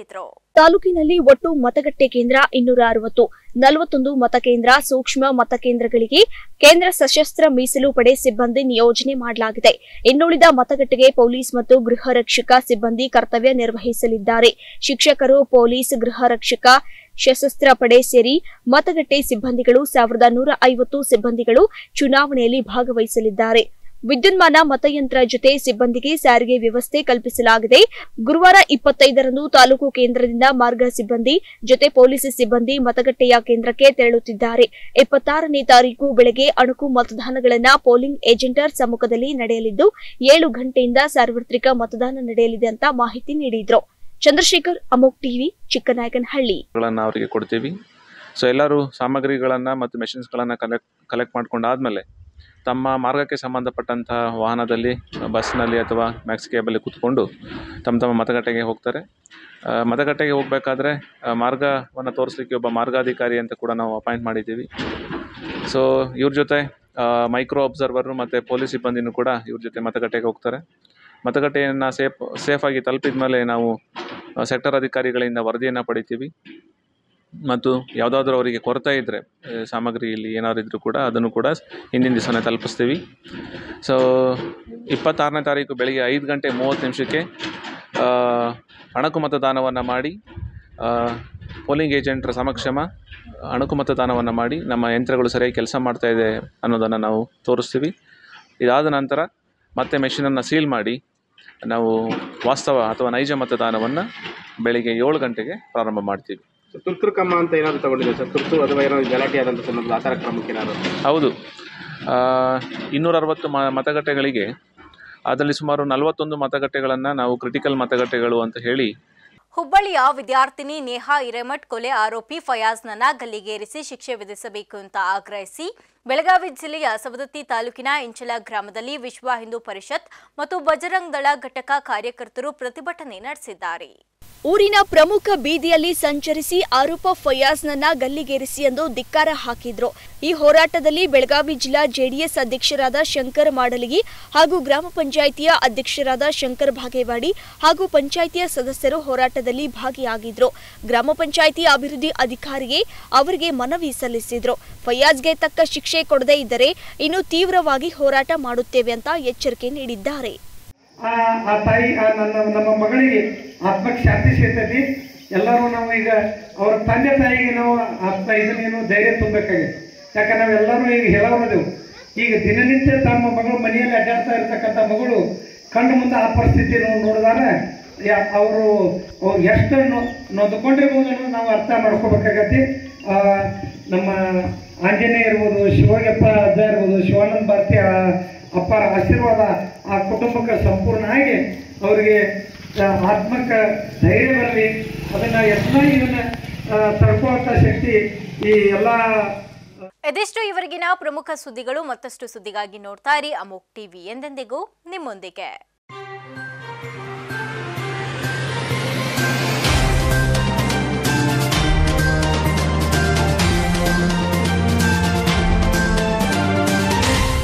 ತಾಲೂಕಿನಲ್ಲಿ ಒಟ್ಟು ಮತಗಟ್ಟೆ ಕೇಂದ್ರ ಇನ್ನೂರ ಅರವತ್ತು ನಲವತ್ತೊಂದು ಮತಕೇಂದ್ರ ಸೂಕ್ಷ್ಮ ಮತಕೇಂದ್ರಗಳಿಗೆ ಕೇಂದ್ರ ಸಶಸ್ತ್ರ ಮೀಸಲು ಪಡೆ ಸಿಬ್ಬಂದಿ ನಿಯೋಜನೆ ಮಾಡಲಾಗಿದೆ ಇನ್ನುಳಿದ ಮತಗಟ್ಟೆಗೆ ಪೊಲೀಸ್ ಮತ್ತು ಗೃಹ ರಕ್ಷಕ ಸಿಬ್ಬಂದಿ ಕರ್ತವ್ಯ ನಿರ್ವಹಿಸಲಿದ್ದಾರೆ ಶಿಕ್ಷಕರು ಪೊಲೀಸ್ ಗೃಹ ರಕ್ಷಕ ಸಶಸ್ತ್ರ ಪಡೆ ಸೇರಿ ಮತಗಟ್ಟೆ ಸಿಬ್ಬಂದಿಗಳು ಸಾವಿರದ ನೂರ ಐವತ್ತು ಸಿಬ್ಬಂದಿಗಳು ಚುನಾವಣೆಯಲ್ಲಿ ಭಾಗವಹಿಸಲಿದ್ದಾರೆ ವಿದ್ಯುನ್ಮಾನ ಮತಯಂತ್ರ ಜೊತೆ ಸಿಬ್ಬಂದಿಗೆ ಸಾರಿಗೆ ವ್ಯವಸ್ಥೆ ಕಲ್ಪಿಸಲಾಗಿದೆ ಗುರುವಾರ ಇಪ್ಪತ್ತೈದರಂದು ತಾಲೂಕು ಕೇಂದ್ರದಿಂದ ಮಾರ್ಗ ಸಿಬ್ಬಂದಿ ಜೊತೆ ಪೊಲೀಸ್ ಸಿಬ್ಬಂದಿ ಮತಗಟ್ಟೆಯ ಕೇಂದ್ರಕ್ಕೆ ತೆರಳುತ್ತಿದ್ದಾರೆ ಇಪ್ಪತ್ತಾರನೇ ತಾರೀಕು ಬೆಳಗ್ಗೆ ಅಣುಕು ಮತದಾನಗಳನ್ನ ಪೋಲಿಂಗ್ ಏಜೆಂಟರ್ ಸಮ್ಮುಖದಲ್ಲಿ ನಡೆಯಲಿದ್ದು ಏಳು ಗಂಟೆಯಿಂದ ಸಾರ್ವತ್ರಿಕ ಮತದಾನ ನಡೆಯಲಿದೆ ಅಂತ ಮಾಹಿತಿ ನೀಡಿದ್ರು ಚಂದ್ರಶೇಖರ್ ಅಮೋಕ್ ಟಿವಿ ಚಿಕ್ಕನಾಯಕನಹಳ್ಳಿ ಗಳನ್ನ ಅವರಿಗೆ ಕೊಡ್ತೀವಿ ಸೊ ಎಲ್ಲರೂ ಸಾಮಗ್ರಿಗಳನ್ನು ಮತ್ತು ಮೆಷಿನ್ಸ್ಗಳನ್ನು ಕಲೆಕ್ಟ್ ಕಲೆಕ್ಟ್ ಮಾಡ್ಕೊಂಡಾದ್ಮೇಲೆ ತಮ್ಮ ಮಾರ್ಗಕ್ಕೆ ಸಂಬಂಧಪಟ್ಟಂತಹ ವಾಹನದಲ್ಲಿ ಬಸ್ನಲ್ಲಿ ಅಥವಾ ಮ್ಯಾಕ್ಸಿ ಕ್ಯಾಬಲ್ಲಿ ಕೂತ್ಕೊಂಡು ತಮ್ಮ ತಮ್ಮ ಮತಗಟ್ಟೆಗೆ ಹೋಗ್ತಾರೆ ಆ, ಮತಗಟ್ಟೆಗೆ ಹೋಗಬೇಕಾದ್ರೆ ಮಾರ್ಗವನ್ನು ತೋರಿಸ್ಲಿಕ್ಕೆ ಒಬ್ಬ ಮಾರ್ಗಾಧಿಕಾರಿ ಅಂತ ಕೂಡ ನಾವು ಅಪಾಯಿಂಟ್ ಮಾಡಿದ್ದೀವಿ ಸೊ ಇವ್ರ ಜೊತೆ ಮೈಕ್ರೋ ಅಬ್ಸರ್ವರು ಮತ್ತು ಪೊಲೀಸ್ ಸಿಬ್ಬಂದಿನೂ ಕೂಡ ಇವ್ರ ಜೊತೆ ಮತಗಟ್ಟೆಗೆ ಹೋಗ್ತಾರೆ ಮತಗಟ್ಟೆಯನ್ನು ಸೇಫ್ ಸೇಫಾಗಿ ತಲುಪಿದ ಮೇಲೆ ನಾವು ಸೆಕ್ಟರ್ ಅಧಿಕಾರಿಗಳಿಂದ ವರದಿಯನ್ನು ಪಡಿತೀವಿ ಮತ್ತು ಯಾವುದಾದ್ರೂ ಅವರಿಗೆ ಕೊರತೆ ಇದ್ದರೆ ಸಾಮಗ್ರಿಯಲ್ಲಿ ಏನಾದ್ರು ಇದ್ದರೂ ಕೂಡ ಅದನ್ನು ಕೂಡ ಹಿಂದಿನ ದಿವಸನೇ ತಲುಪಿಸ್ತೀವಿ ಸೊ ಇಪ್ಪತ್ತಾರನೇ ತಾರೀಕು ಬೆಳಿಗ್ಗೆ ಐದು ಗಂಟೆ ಮೂವತ್ತು ನಿಮಿಷಕ್ಕೆ ಆ, ಅಣಕು ಮತದಾನವನ್ನು ಮಾಡಿ ಆ, ಪೋಲಿಂಗ್ ಏಜೆಂಟರ ಸಮಕ್ಷಮ ಅಣಕು ಮತದಾನವನ್ನು ಮಾಡಿ ನಮ್ಮ ಯಂತ್ರಗಳು ಸರಿಯಾಗಿ ಕೆಲಸ ಮಾಡ್ತಾ ಇದೆ ಅನ್ನೋದನ್ನು ನಾವು ತೋರಿಸ್ತೀವಿ ಇದಾದ ನಂತರ ಮತ್ತೆ ಮೆಷಿನನ್ನು ಸೀಲ್ ಮಾಡಿ ನಾವು ವಾಸ್ತವ ಅಥವಾ ನೈಜ ಮತದಾನವನ್ನು ಬೆಳಿಗ್ಗೆ ಏಳು ಗಂಟೆಗೆ ಪ್ರಾರಂಭ ಮಾಡ್ತೀವಿ ತುರ್ತು ಕ್ರಮ ಅಂತ ಏನಾದ್ರು ತಗೊಂಡಿದೆ ಸರ್ ತುರ್ತು ಅಥವಾ ಏನಾದ್ರು ಗಲಾಟೆ ಆದಂಥ ಸಂದರ್ಭ ಆ ಥರ ಕ್ರಮಕ್ಕೆ ಏನಾದ್ರು ಹೌದು ಇನ್ನೂರ ಅರವತ್ತು ಮ ಮತಗಟ್ಟೆಗಳಿಗೆ ಅದರಲ್ಲಿ ಸುಮಾರು ನಲವತ್ತೊಂದು ಮತಗಟ್ಟೆಗಳನ್ನು ನಾವು ಕ್ರಿಟಿಕಲ್ ಮತಗಟ್ಟೆಗಳು ಅಂತ ಹೇಳಿ ಹುಬ್ಬಳ್ಳಿಯ ವಿದ್ಯಾರ್ಥಿನಿ ನೇಹಾ ಹಿರೇಮಠ್ ಕೊಲೆ ಆರೋಪಿ ಫಯಾಜ್ನನ್ನ ಗಲ್ಲಿಗೇರಿಸಿ ಶಿಕ್ಷೆ ವಿಧಿಸಬೇಕು ಅಂತ ಆಗ್ರಹಿಸಿ ಬೆಳಗಾವಿ ಜಿಲ್ಲೆಯ ಸವದತ್ತಿ ತಾಲೂಕಿನ ಇಂಚಲ ಗ್ರಾಮದಲ್ಲಿ ವಿಶ್ವ ಹಿಂದೂ ಪರಿಷತ್ ಮತ್ತು ಬಜರಂಗ್ ದಳ ಘಟಕ ಕಾರ್ಯಕರ್ತರು ಪ್ರತಿಭಟನೆ ನಡೆಸಿದ್ದಾರೆ ಊರಿನ ಪ್ರಮುಖ ಬೀದಿಯಲ್ಲಿ ಸಂಚರಿಸಿ ಆರೋಪ ಫಯಾಜ್ನನ್ನ ಗಲ್ಲಿಗೇರಿಸಿ ಎಂದು ಧಿಕ್ಕಾರ ಹಾಕಿದ್ರು ಈ ಹೋರಾಟದಲ್ಲಿ ಬೆಳಗಾವಿ ಜಿಲ್ಲಾ ಜೆಡಿಎಸ್ ಅಧ್ಯಕ್ಷರಾದ ಶಂಕರ್ ಮಾಡಲಗಿ ಹಾಗೂ ಗ್ರಾಮ ಪಂಚಾಯಿತಿಯ ಅಧ್ಯಕ್ಷರಾದ ಶಂಕರ್ ಭಾಗೇವಾಡಿ ಹಾಗೂ ಪಂಚಾಯಿತಿಯ ಸದಸ್ಯರು ಹೋರಾಟದಲ್ಲಿ ಭಾಗಿಯಾಗಿದ್ರು ಗ್ರಾಮ ಪಂಚಾಯಿತಿ ಅಭಿವೃದ್ಧಿ ಅಧಿಕಾರಿಗೆ ಅವರಿಗೆ ಮನವಿ ಸಲ್ಲಿಸಿದ್ರು ಫಯಾಜ್ಗೆ ತಕ್ಕ ಶಿಕ್ಷೆ ಕೊಡದೇ ಇದ್ದರೆ ಇನ್ನು ತೀವ್ರವಾಗಿ ಹೋರಾಟ ಮಾಡುತ್ತೇವೆ ಅಂತ ಎಚ್ಚರಿಕೆ ನೀಡಿದ್ದಾರೆ ಆ ಆ ತಾಯಿ ಆ ನನ್ನ ನಮ್ಮ ಮಗಳಿಗೆ ಆತ್ಮಕ್ಕೆ ಶಾಂತಿ ಸಿಗ್ತೈತಿ ಎಲ್ಲರೂ ನಾವು ಈಗ ಅವ್ರ ತಂದೆ ತಾಯಿಗೆ ನಾವು ಆತ್ಮ ಇದನ್ನೇನು ಧೈರ್ಯ ತುಂಬಬೇಕಾಗಿದೆ ಯಾಕಂದ್ರೆ ನಾವೆಲ್ಲರೂ ಈಗ ಹೇಳೋರದೆವು ಈಗ ದಿನನಿತ್ಯ ತಮ್ಮ ಮಗಳು ಮನೆಯಲ್ಲಿ ಅಡ್ಡಾಡ್ತಾ ಇರ್ತಕ್ಕಂಥ ಮಗಳು ಕಣ್ಣು ಮುಂದೆ ಆ ಪರಿಸ್ಥಿತಿ ನೋಡಿದಾರ ಅವರು ಅವ್ರು ಎಷ್ಟು ನೊ- ನೊಂದ್ಕೊಂಡಿರ್ಬೋದು ಅನ್ನೋದು ನಾವು ಅರ್ಥ ಮಾಡ್ಕೋಬೇಕಾಗತ್ತೆ ಆ, ನಮ್ಮ ಆಂಜನೇಯ ಇರ್ಬೋದು ಶಿವಗಪ್ಪ ಅಜ್ಜ ಇರ್ಬೋದು ಶಿವಾನಂದ ಭಾರತಿ ಆ ಅಪ್ಪರ ಆಶೀರ್ವಾದ ಆ ಕುಟುಂಬಕ್ಕೆ ಸಂಪೂರ್ಣ ಆಗಿ ಅವರಿಗೆ ಆತ್ಮಕ್ಕೆ ಧೈರ್ಯ ಬರಲಿ ಅದನ್ನ ಎಲ್ಲ ಇದನ್ನ ಆ, ತಡ್ಕೊಳ್ಳುವಂಥ ಶಕ್ತಿ ಈ ಎಲ್ಲ ಇದೆಷ್ಟು ಇವರೆಗಿನ ಪ್ರಮುಖ ಸುದ್ದಿಗಳು ಮತ್ತಷ್ಟು ಸುದ್ದಿಗಾಗಿ ನೋಡ್ತಾ ಇರಿ ಅಮೋಕ್ ಟಿವಿ ಎಂದೆಂದಿಗೂ ನಿಮ್ಮೊಂದಿಗೆ